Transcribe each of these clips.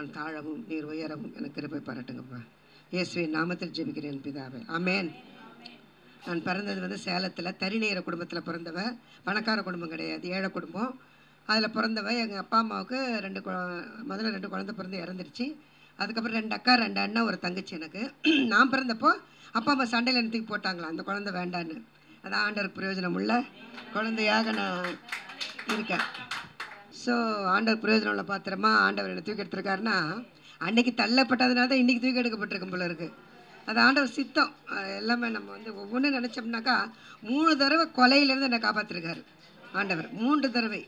நான் தாழவும் நீர் உயரவும் எனக்கு கிருபை பாராட்டுங்கப்பா இயேசுவின் நாமத்தில் ஜெபிக்கிறேன் பிதாவே ஆமென் நான் பிறந்தது வந்து சேலத்தில் தரிநேர குடும்பத்தில் பிறந்தவ பணக்கார குடும்பம் கிடையாது ஏழை குடும்பம் அதில் பிறந்தவ எங்கள் அப்பா அம்மாவுக்கு ரெண்டு குழ முதல்ல ரெண்டு குழந்தை பிறந்து இறந்துருச்சு அதுக்கப்புறம் ரெண்டு அக்கா ரெண்டு அண்ணன் ஒரு தங்கச்சி எனக்கு நான் பிறந்தப்போ அப்பா அம்மா சண்டையில் என்ன தூக்கி போட்டாங்களா அந்த குழந்தை வேண்டான்னு அதான் ஆண்டவருக்கு பிரயோஜனம் உள்ள குழந்தையாக நான் இருக்கேன் ஸோ ஆண்டவர் பிரயோஜனம் உள்ள பாத்திரமா ஆண்டவர் என்னை தூக்கி எடுத்திருக்காருன்னா அன்னைக்கு தள்ளப்பட்டதுனால தான் இன்றைக்கி தூக்கி எடுக்கப்பட்டிருக்கும் போல இருக்குது அது ஆண்டவர் சித்தம் அஹ் எல்லாமே நம்ம வந்து ஒவ்வொன்றும் நினச்சோம்னாக்கா மூணு தடவை கொலையிலேருந்து என்னை காப்பாற்றிருக்காரு ஆண்டவர் மூன்று தடவை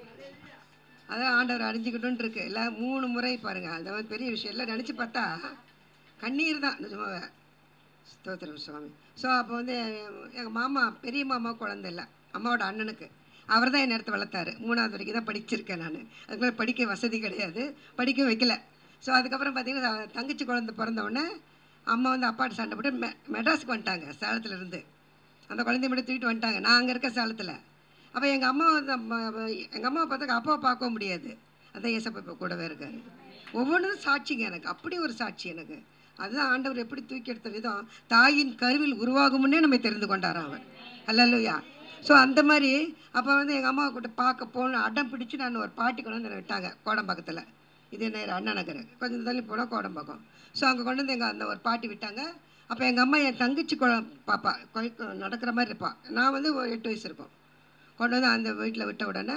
அதான் ஆண்டவர் அறிஞ்சிக்கிட்டோன்னு இருக்கு இல்லை மூணு முறை பாருங்கள் அது வந்து பெரிய விஷயம் இல்லை நினச்சி பார்த்தா கண்ணீர் தான் நிஜமாவே ஸ்தோத்திரம் சுவாமி ஸோ அப்போ வந்து எங்கள் மாமா பெரிய மாமா குழந்தை இல்லை அம்மாவோட அண்ணனுக்கு அவர் தான் என் நேரத்தை வளர்த்தாரு மூணாவது வரைக்கும் தான் படிச்சிருக்கேன் நான் அதுக்கு மேலே படிக்க வசதி கிடையாது படிக்க வைக்கல ஸோ அதுக்கப்புறம் பார்த்தீங்கன்னா தங்கச்சி குழந்தை பிறந்த உடனே அம்மா வந்து அப்பாட்ட சண்டை போட்டு மெ மெட்ராஸுக்கு வந்துட்டாங்க சேலத்துல இருந்து அந்த குழந்தைய மட்டும் தூக்கிட்டு வந்துட்டாங்க நான் அங்கே இருக்க சேலத்தில் அப்போ எங்கள் அம்மா வந்து எங்கள் அம்மாவை பார்த்தா அப்பாவை பார்க்க முடியாது அதான் ஏசப்பா இப்போ கூடவே இருக்காரு ஒவ்வொன்றும் சாட்சிங்க எனக்கு அப்படி ஒரு சாட்சி எனக்கு அதுதான் ஆண்டவர் எப்படி தூக்கி எடுத்த விதம் தாயின் கருவில் உருவாகும் முன்னே நம்ம தெரிந்து கொண்டாராம் அவர் அல்லல்லுயா ஸோ அந்த மாதிரி அப்போ வந்து எங்கள் அம்மாவை கூட்ட பார்க்க போகணும் அடம் பிடிச்சு நான் ஒரு பாட்டி கொண்டு வந்து என்னை விட்டாங்க கோடம்பாக்கத்தில் இது நேரம் அண்ணா நகர் கொஞ்சம் தள்ளி போனால் கோடம்பாக்கம் ஸோ அங்கே கொண்டு வந்து எங்கள் அந்த ஒரு பாட்டி விட்டாங்க அப்போ எங்கள் அம்மா என் தங்கச்சி கொ பாப்பா கொய் நடக்கிற மாதிரி இருப்பாள் நான் வந்து ஒரு எட்டு வயசு இருக்கும் கொண்டு வந்து அந்த வீட்டில் விட்ட உடனே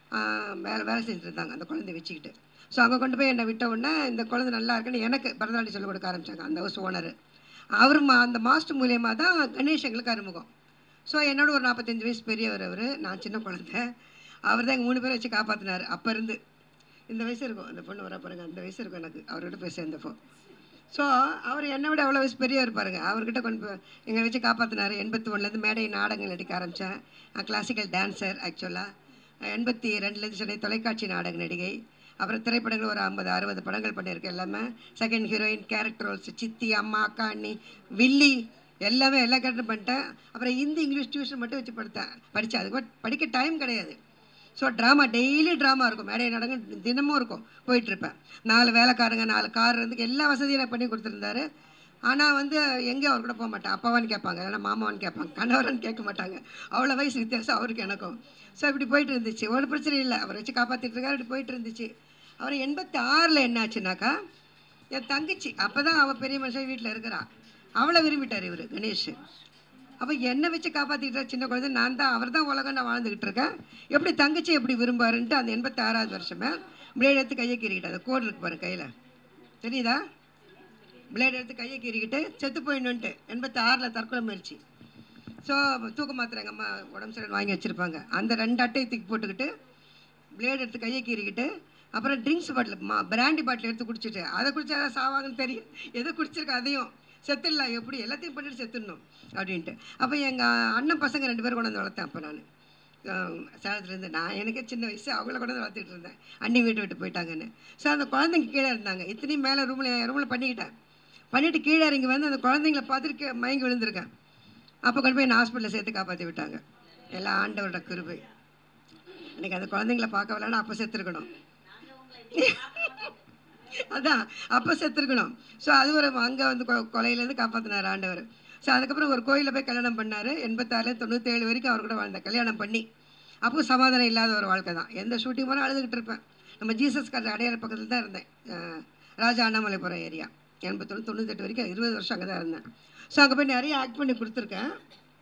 வேலை வேலை செஞ்சுட்டு இருந்தாங்க அந்த குழந்தைய வச்சுக்கிட்டு ஸோ அங்கே கொண்டு போய் என்னை விட்ட உடனே இந்த குழந்தை நல்லா இருக்குன்னு எனக்கு பரதநாட்டியம் சொல்லிக் கொடுக்க ஆரம்பித்தாங்க அந்த ஹவுஸ் ஓனர் அவர் மா அந்த மாஸ்டர் மூலியமாக தான் கணேஷ் எங்களுக்கு அறிமுகம் ஸோ என்னோட ஒரு நாற்பத்தஞ்சு வயசு பெரியவர் அவர் நான் சின்ன குழந்தை அவர் தான் எங்கள் மூணு பேரை வச்சு காப்பாற்றினார் அப்போ இருந்து இந்த வயசு இருக்கும் அந்த பொண்ணு வர பாருங்க அந்த வயசு இருக்கும் எனக்கு அவர்கிட்ட போய் சேர்ந்தப்போ ஸோ அவர் என்னை விட அவ்வளோ வயசு பெரியவர் பாருங்க அவர்கிட்ட கொண்டு போய் எங்களை வச்சு காப்பாற்றினார் எண்பத்தி ஒன்றுலேருந்து மேடை நாடகங்கள் நடிக்க ஆரம்பித்தேன் நான் கிளாசிக்கல் டான்ஸர் ஆக்சுவலாக எண்பத்தி ரெண்டுலேருந்து சென்னை தொலைக்காட்சி நாடக நடிகை அப்புறம் திரைப்படங்கள் ஒரு ஐம்பது அறுபது படங்கள் பண்ணியிருக்கேன் எல்லாமே செகண்ட் ஹீரோயின் கேரக்டர் ரோல்ஸ் சித்தி அம்மா அக்கா அண்ணி வில்லி எல்லாமே எல்லா கேரக்டரும் பண்ணிட்டேன் அப்புறம் ஹிந்தி இங்கிலீஷ் டியூஷன் மட்டும் வச்சு படித்தேன் படித்தேன் அதுக்கு மட்டும் படிக்க டைம் கிடையாது ஸோ ட்ராமா டெய்லி ட்ராமா இருக்கும் மேடை நாடகம் தினமும் இருக்கும் போயிட்டுருப்பேன் நாலு வேலைக்காரங்க நாலு கார் இருந்து எல்லா வசதியும் எனக்கு பண்ணி கொடுத்துருந்தாரு ஆனால் வந்து எங்கேயும் அவர் கூட போக மாட்டேன் அப்பாவான்னு கேட்பாங்க இல்லைன்னா மாமாவான்னு கேட்பாங்க கணவரான்னு கேட்க மாட்டாங்க அவ்வளோ வயசு வித்தியாசம் அவருக்கு எனக்கும் ஸோ இப்படி போயிட்டு இருந்துச்சு ஒரு பிரச்சனை இல்லை அவரை வச்சு காப்பாற்றிட்டு இருக்காரு இப்படி போயிட்டு இருந்துச்சு அவர் எண்பத்தி ஆறில் என்ன ஆச்சுனாக்கா என் தங்கச்சி அப்போ தான் அவள் பெரிய மனுஷன் வீட்டில் இருக்கிறா அவளை விரும்பிட்டார் இவர் கணேஷ் அப்போ என்னை வச்சு காப்பாற்றிக்கிட்ட சின்ன குழந்தை நான் தான் அவர் தான் உலகம் நான் வாழ்ந்துக்கிட்டு இருக்கேன் எப்படி தங்கச்சி எப்படி விரும்பாருன்ட்டு அந்த எண்பத்தி ஆறாவது வருஷமே பிளேட் எடுத்து கையை கீறிக்கிட்டு அந்த கோடு இருக்கு பாரு கையில் தெரியுதா பிளேட் எடுத்து கையை கீறிக்கிட்டு செத்து போயிடணுன்ட்டு எண்பத்தி ஆறில் தற்கொலை முயற்சி ஸோ தூக்க மாத்திரை எங்கள் அம்மா உடம்பு சரியில்லை வாங்கி வச்சுருப்பாங்க அந்த ரெண்டு அட்டையை தூக்கி போட்டுக்கிட்டு பிளேட் எடுத்து கையை கீறிக்கிட்டு அப்புறம் ட்ரிங்க்ஸ் பாட்டில் மா பிராண்டி பாட்டில் எடுத்து குடிச்சிட்டு அதை குடிச்சா தான் சாவாங்கன்னு தெரியும் எது குடிச்சிருக்க அதையும் செத்துடலாம் எப்படி எல்லாத்தையும் பண்ணிட்டு செத்துடணும் அப்படின்ட்டு அப்போ எங்கள் அண்ணன் பசங்க ரெண்டு பேரும் கொண்டு வந்து வளர்த்தேன் அப்போ நான் சேலத்துலேருந்து நான் எனக்கே சின்ன வயசு அவங்கள கொண்டு வந்து வளர்த்துட்டு இருந்தேன் அண்ணி வீட்டு விட்டு போயிட்டாங்கன்னு ஸோ அந்த குழந்தைங்க கீழே இருந்தாங்க இத்தனையும் மேலே ரூமில் ரூமில் பண்ணிக்கிட்டேன் பண்ணிவிட்டு கீழே இறங்கி வந்து அந்த குழந்தைங்கள பார்த்துட்டு கீ- மயங்கி விழுந்திருக்கேன் அப்போ கொண்டு போய் என்ன ஹாஸ்பிட்டலில் சேர்த்து காப்பாற்றி விட்டாங்க எல்லாம் ஆண்டவரோட கிருபை எனக்கு அந்த குழந்தைங்கள பார்க்க வரலன்னா அப்போ செத்துருக்கணும் அதான் அப்போ செத்துருக்கணும் ஸோ அது ஒரு அங்கே வந்து கொ- கொலையிலேருந்து காப்பாற்றினார் ஆண்டவர் ஸோ அதுக்கப்புறம் ஒரு கோயிலில் போய் கல்யாணம் பண்ணார் எண்பத்தாறு தொண்ணூற்றேழு வரைக்கும் அவர் கூட வாழ்ந்த கல்யாணம் பண்ணி அப்போ சமாதானம் இல்லாத ஒரு வாழ்க்கை தான் எந்த ஷூட்டிங் போனால் அழுதுகிட்டு இருப்பேன் நம்ம ஜீசஸ் கதை அடையாள பக்கத்தில் தான் இருந்தேன் அஹ் ராஜா அண்ணாமலைபுரம் ஏரியா எண்பத்தொன்று தொண்ணூத்தெட்டு வரைக்கும் இருபது வருஷம் அங்கே தான் இருந்தேன் ஸோ அங்கே போய் நிறைய ஆக்ட் பண்ணி கொடுத்துருக்கேன்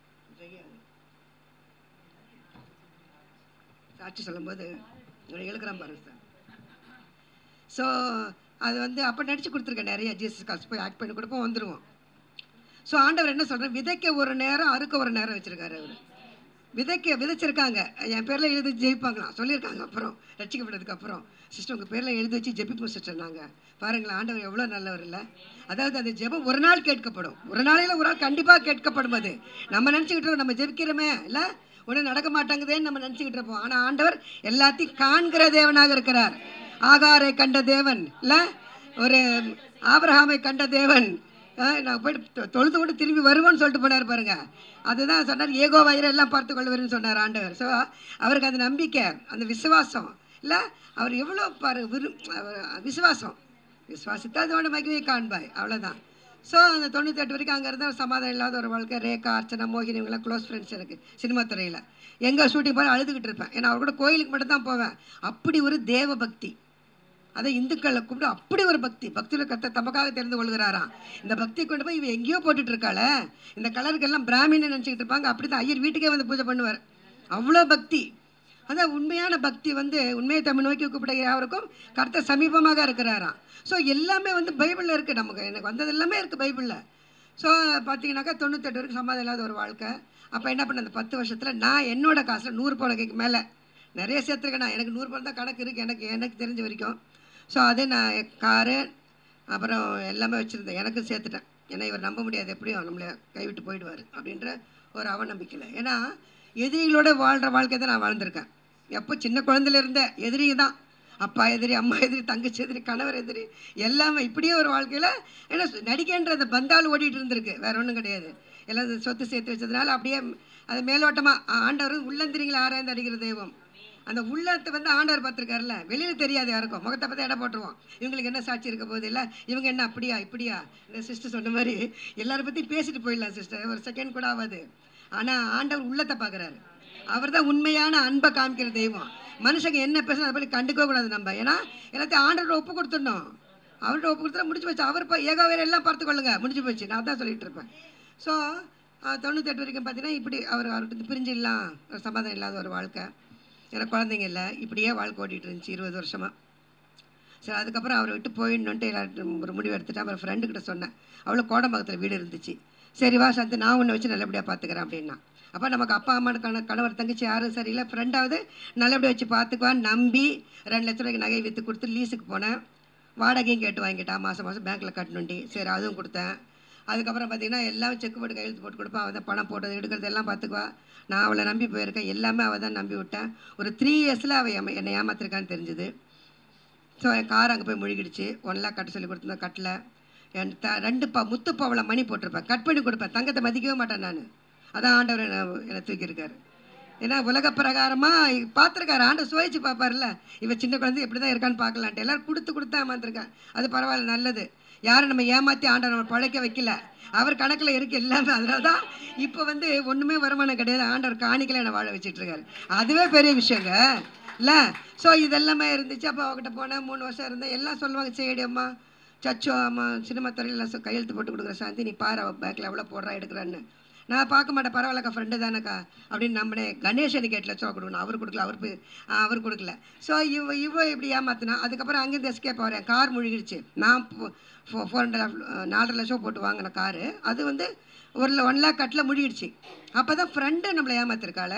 சாட்சி சொல்லும்போது எழுக்கிறான் பாருங்க சார் ஸோ அது வந்து அப்போ நடிச்சு கொடுத்துருக்கேன் நிறைய ஜீசஸ் கால்ஸ் போய் ஆக்ட் பண்ணி கொடுப்போம் வந்துடுவோம் ஸோ ஆண்டவர் என்ன சொல்கிறேன் விதைக்க ஒரு நேரம் அறுக்க ஒரு நேரம் வச்சுருக்காரு அவர் விதைக்க விதைச்சிருக்காங்க என் பேரில் எழுதி ஜெயிப்பாங்களாம் சொல்லியிருக்காங்க அப்புறம் ரட்சிக்கப்பட்டதுக்கு அப்புறம் சிஸ்டர் உங்கள் பேரில் எழுதி வச்சு ஜெபிப்போம் சிஸ்டர் நாங்கள் பாருங்களேன் ஆண்டவர் எவ்வளோ நல்லவர் இல்லை அதாவது அந்த ஜெபம் ஒரு நாள் கேட்கப்படும் ஒரு நாளையில் ஒரு நாள் கண்டிப்பாக கேட்கப்படும் அது நம்ம நினச்சிக்கிட்டு இருக்கோம் நம்ம ஜெபிக்கிறோமே இல்லை ஒன்றும் நடக்க மாட்டாங்குதேன்னு நம்ம நினச்சிக்கிட்டு இருப்போம் ஆனால் ஆண்டவர் எல்லாத்தையும் காண்கிற தேவனாக இருக்கிறார் ஆகாரை கண்ட தேவன் இல்லை ஒரு ஆபிரகாமை கண்ட தேவன் அஹ் நான் போயிட்டு தொ- தொழுது கொண்டு திரும்பி வருவோன்னு சொல்லிட்டு போனார் பாருங்க அதுதான் சொன்னார் ஏகோ வயிறு எல்லாம் பார்த்து கொள்வாருன்னு சொன்னார் ஆண்டவர் ஸோ அவருக்கு அந்த நம்பிக்கை அந்த விசுவாசம் இல்லை அவர் எவ்வளோ பாரு விரு அவர் விசுவாசம் விசுவாசித்தா அதோட மகிமையை காண்பாய் அவ்வளோதான் ஸோ அந்த தொண்ணூத்தெட்டு வரைக்கும் அங்கே இருந்தால் சமாதானம் இல்லாத ஒரு வாழ்க்கை ரேகா அர்ச்சனா மோகினி இவங்கெல்லாம் க்ளோஸ் ஃப்ரெண்ட்ஸ் எனக்கு சினிமா துறையில் எங்கே ஷூட்டிங் போய் அழுதுகிட்டு இருப்பேன் ஏன்னா அவர் கூட கோயிலுக்கு மட்டும் தான் போவேன் அப்படி ஒரு தேவ பக்தி அதை இந்துக்களை கூப்பிட்டு அப்படி ஒரு பக்தி பக்தியில் கத்த தமக்காக தெரிந்து கொள்கிறாராம் இந்த பக்தி கொண்டு போய் இவன் எங்கேயோ போட்டுட்டு இருக்காள இந்த கலருக்கெல்லாம் பிராமின்னு நினச்சிக்கிட்டு இருப்பாங்க அப்படி தான் ஐயர் வீட்டுக்கே வந்து பூஜை பண்ணுவார் அவ்வளோ பக்தி அதான் உண்மையான பக்தி வந்து உண்மையை தமிழ் நோக்கி கூப்பிடுகிற யாருக்கும் கர்த்தர் சமீபமாக இருக்கிறாராம் ஸோ எல்லாமே வந்து பைபிளில் இருக்குது நமக்கு எனக்கு வந்தது எல்லாமே இருக்குது பைபிளில் ஸோ பார்த்தீங்கன்னாக்கா தொண்ணூத்தெட்டு வரைக்கும் சமாதம் இல்லாத ஒரு வாழ்க்கை அப்போ என்ன பண்ண அந்த பத்து வருஷத்தில் நான் என்னோட காசில் நூறு பலகைக்கு மேலே நிறைய சேர்த்துருக்கேன் நான் எனக்கு நூறு பணம் தான் கணக்கு இருக்குது எனக்கு எனக்கு தெரிஞ்ச வரைக்கும் ஸோ அது நான் காரு அப்புறம் எல்லாமே வச்சுருந்தேன் எனக்கும் சேர்த்துட்டேன் ஏன்னா இவர் நம்ப முடியாது எப்படியும் நம்மளை கைவிட்டு போயிடுவார் அப்படின்ற ஒரு அவநம்பிக்கையில் ஏன்னா எதிரிகளோட வாழ்கிற வாழ்க்கை தான் நான் வாழ்ந்திருக்கேன் எப்போ சின்ன குழந்தையில இருந்த எதிரி தான் அப்பா எதிரி அம்மா எதிரி தங்கச்சி எதிரி கணவர் எதிரி எல்லாமே இப்படியே ஒரு வாழ்க்கையில் ஏன்னா நடிக்கைன்ற அந்த பந்தால் ஓடிட்டு இருந்திருக்கு வேற ஒன்றும் கிடையாது எல்லாம் இந்த சொத்து சேர்த்து வச்சதுனால அப்படியே அது மேலோட்டமாக ஆண்டவர் உள்ளந்திரிங்களை ஆராய்ந்து அடிக்கிற தெய்வம் அந்த உள்ளத்தை வந்து ஆண்டவர் பார்த்துருக்காருல்ல வெளியில் தெரியாது யாருக்கும் முகத்தை பார்த்து இடம் போட்டுருவோம் இவங்களுக்கு என்ன சாட்சி இருக்க போகுது இல்லை இவங்க என்ன அப்படியா இப்படியா இந்த சிஸ்டர் சொன்ன மாதிரி எல்லாரை பற்றி பேசிட்டு போயிடலாம் சிஸ்டர் ஒரு செகண்ட் கூட ஆகாது ஆனால் ஆண்டவர் உள்ளத்தை பார்க்குறாரு அவர் தான் உண்மையான அன்பை காமிக்கிற தெய்வம் மனுஷங்க என்ன பேசணும் அதை பற்றி கண்டுக்கவே கூடாது நம்ம ஏன்னா எல்லாத்தையும் ஆண்டவர்கிட்ட ஒப்பு கொடுத்துடணும் அவர்கிட்ட ஒப்பு கொடுத்தா முடிஞ்சு போச்சு அவர் இப்போ ஏகாவேர் எல்லாம் பார்த்துக்கொள்ளுங்க முடிஞ்சு போச்சு நான் தான் சொல்லிட்டு இருப்பேன் ஸோ தொண்ணூத்தெட்டு வரைக்கும் பார்த்தீங்கன்னா இப்படி அவர் அவர்கிட்ட பிரிஞ்சு இல்லாம் ஒரு சமாதானம் இல்லாத ஒரு வாழ்க்கை எனக்கு குழந்தைங்க இல்லை இப்படியே வாழ்க்கை ஓட்டிகிட்டு இருந்துச்சு இருபது வருஷமாக சரி அதுக்கப்புறம் அவரை விட்டு போயிடணுன்ட்டு எல்லார்ட்டும் ஒரு முடிவு எடுத்துட்டு அப்புறம் ஃப்ரெண்டுக்கிட்ட சொன்னேன் அவ்வளோ கோடம்பாக்கத்தில் வீடு இருந்துச்சு சரி வா சாந்தி நான் உன்னை வச்சு நல்லபடியாக பார்த்துக்கிறேன் அப்படின்னா அப்போ நமக்கு அப்பா அம்மா கண கணவர் தங்கச்சி யாரும் சரியில்லை ஃப்ரெண்டாவது நல்லபடியாக வச்சு பார்த்துக்குவான்னு நம்பி ரெண்டு லட்ச ரூபாய்க்கு நகை விற்று கொடுத்து லீஸுக்கு போனேன் வாடகையும் கேட்டு வாங்கிட்டா மாதம் மாதம் பேங்க்கில் கட்டணுண்டி சரி அதுவும் கொடுத்தேன் அதுக்கப்புறம் பார்த்தீங்கன்னா எல்லாம் செக் போட்டு கையெழுத்து போட்டு கொடுப்பா அவள் தான் பணம் போட்டது எடுக்கிறது எல்லாம் பார்த்துக்குவா நான் அவளை நம்பி போயிருக்கேன் எல்லாமே அவள் தான் நம்பி விட்டேன் ஒரு த்ரீ இயர்ஸில் அவள் ஏமா என்னை ஏமாத்திருக்கான்னு தெரிஞ்சுது ஸோ என் கார் அங்கே போய் முழுகிடுச்சு ஒன் லேக் கட்ட சொல்லி கொடுத்துருந்தேன் கட்டல என் த ரெண்டு பா முத்து பாவளை மணி போட்டிருப்பேன் கட் பண்ணி கொடுப்பேன் தங்கத்தை மதிக்கவே மாட்டேன் நான் அதான் ஆண்டவர் என்னை என்னை தூக்கியிருக்காரு ஏன்னா உலக பிரகாரமாக பார்த்துருக்காரு ஆண்டவர் சுவைச்சு பார்ப்பார்ல இவன் சின்ன குழந்தை எப்படி தான் இருக்கான்னு பார்க்கலான்ட்டு எல்லாரும் கொடுத்து கொடுத்து ஏமாத்திருக்கேன் அது பரவாயில்ல நல்லது யாரும் நம்ம ஏமாற்றி ஆண்டவர் நம்ம பழைக்க வைக்கல அவர் கணக்கில் இருக்கு எல்லாமே அதனால தான் இப்போ வந்து ஒன்றுமே வருமானம் கிடையாது ஆண்டவர் காணிக்கல என்னை வாழ வச்சுட்டு இருக்காரு அதுவே பெரிய விஷயங்க இல்லை ஸோ இதெல்லாமே இருந்துச்சு அப்போ அவகிட்ட போனேன் மூணு வருஷம் இருந்தேன் எல்லாம் சொல்லுவாங்க சேடி அம்மா சச்சோ அம்மா சினிமா துறையில் சொ- கையெழுத்து போட்டு கொடுக்குற சாந்தி நீ பாரு அவள் பேக்கில் எவ்வளோ போடுறா எடுக்கிறான்னு நான் பார்க்க மாட்டேன் பரவாயில்லக்கா ஃப்ரெண்டு தானேக்கா அப்படின்னு நம்பினேன் கணேசனுக்கு எட்டு லட்சம் ரூபா கொடுக்கணும் அவர் கொடுக்கல அவர் போய் ஆ, அவர் கொடுக்கல ஸோ இவ இவ இப்படி ஏமாத்தினா அதுக்கப்புறம் அங்கேருந்து எஸ்கேப் ஆகிறேன் கார் முழுகிடுச்சு நான் ஃபோர் ஹண்ட்ரட் நாலரை லட்சம் போட்டு வாங்கின காரு அது வந்து ஒரு ஒன் லேக் கட்டில் முழுகிடுச்சு அப்போ தான் ஃப்ரெண்டு நம்மளை ஏமாத்திருக்காள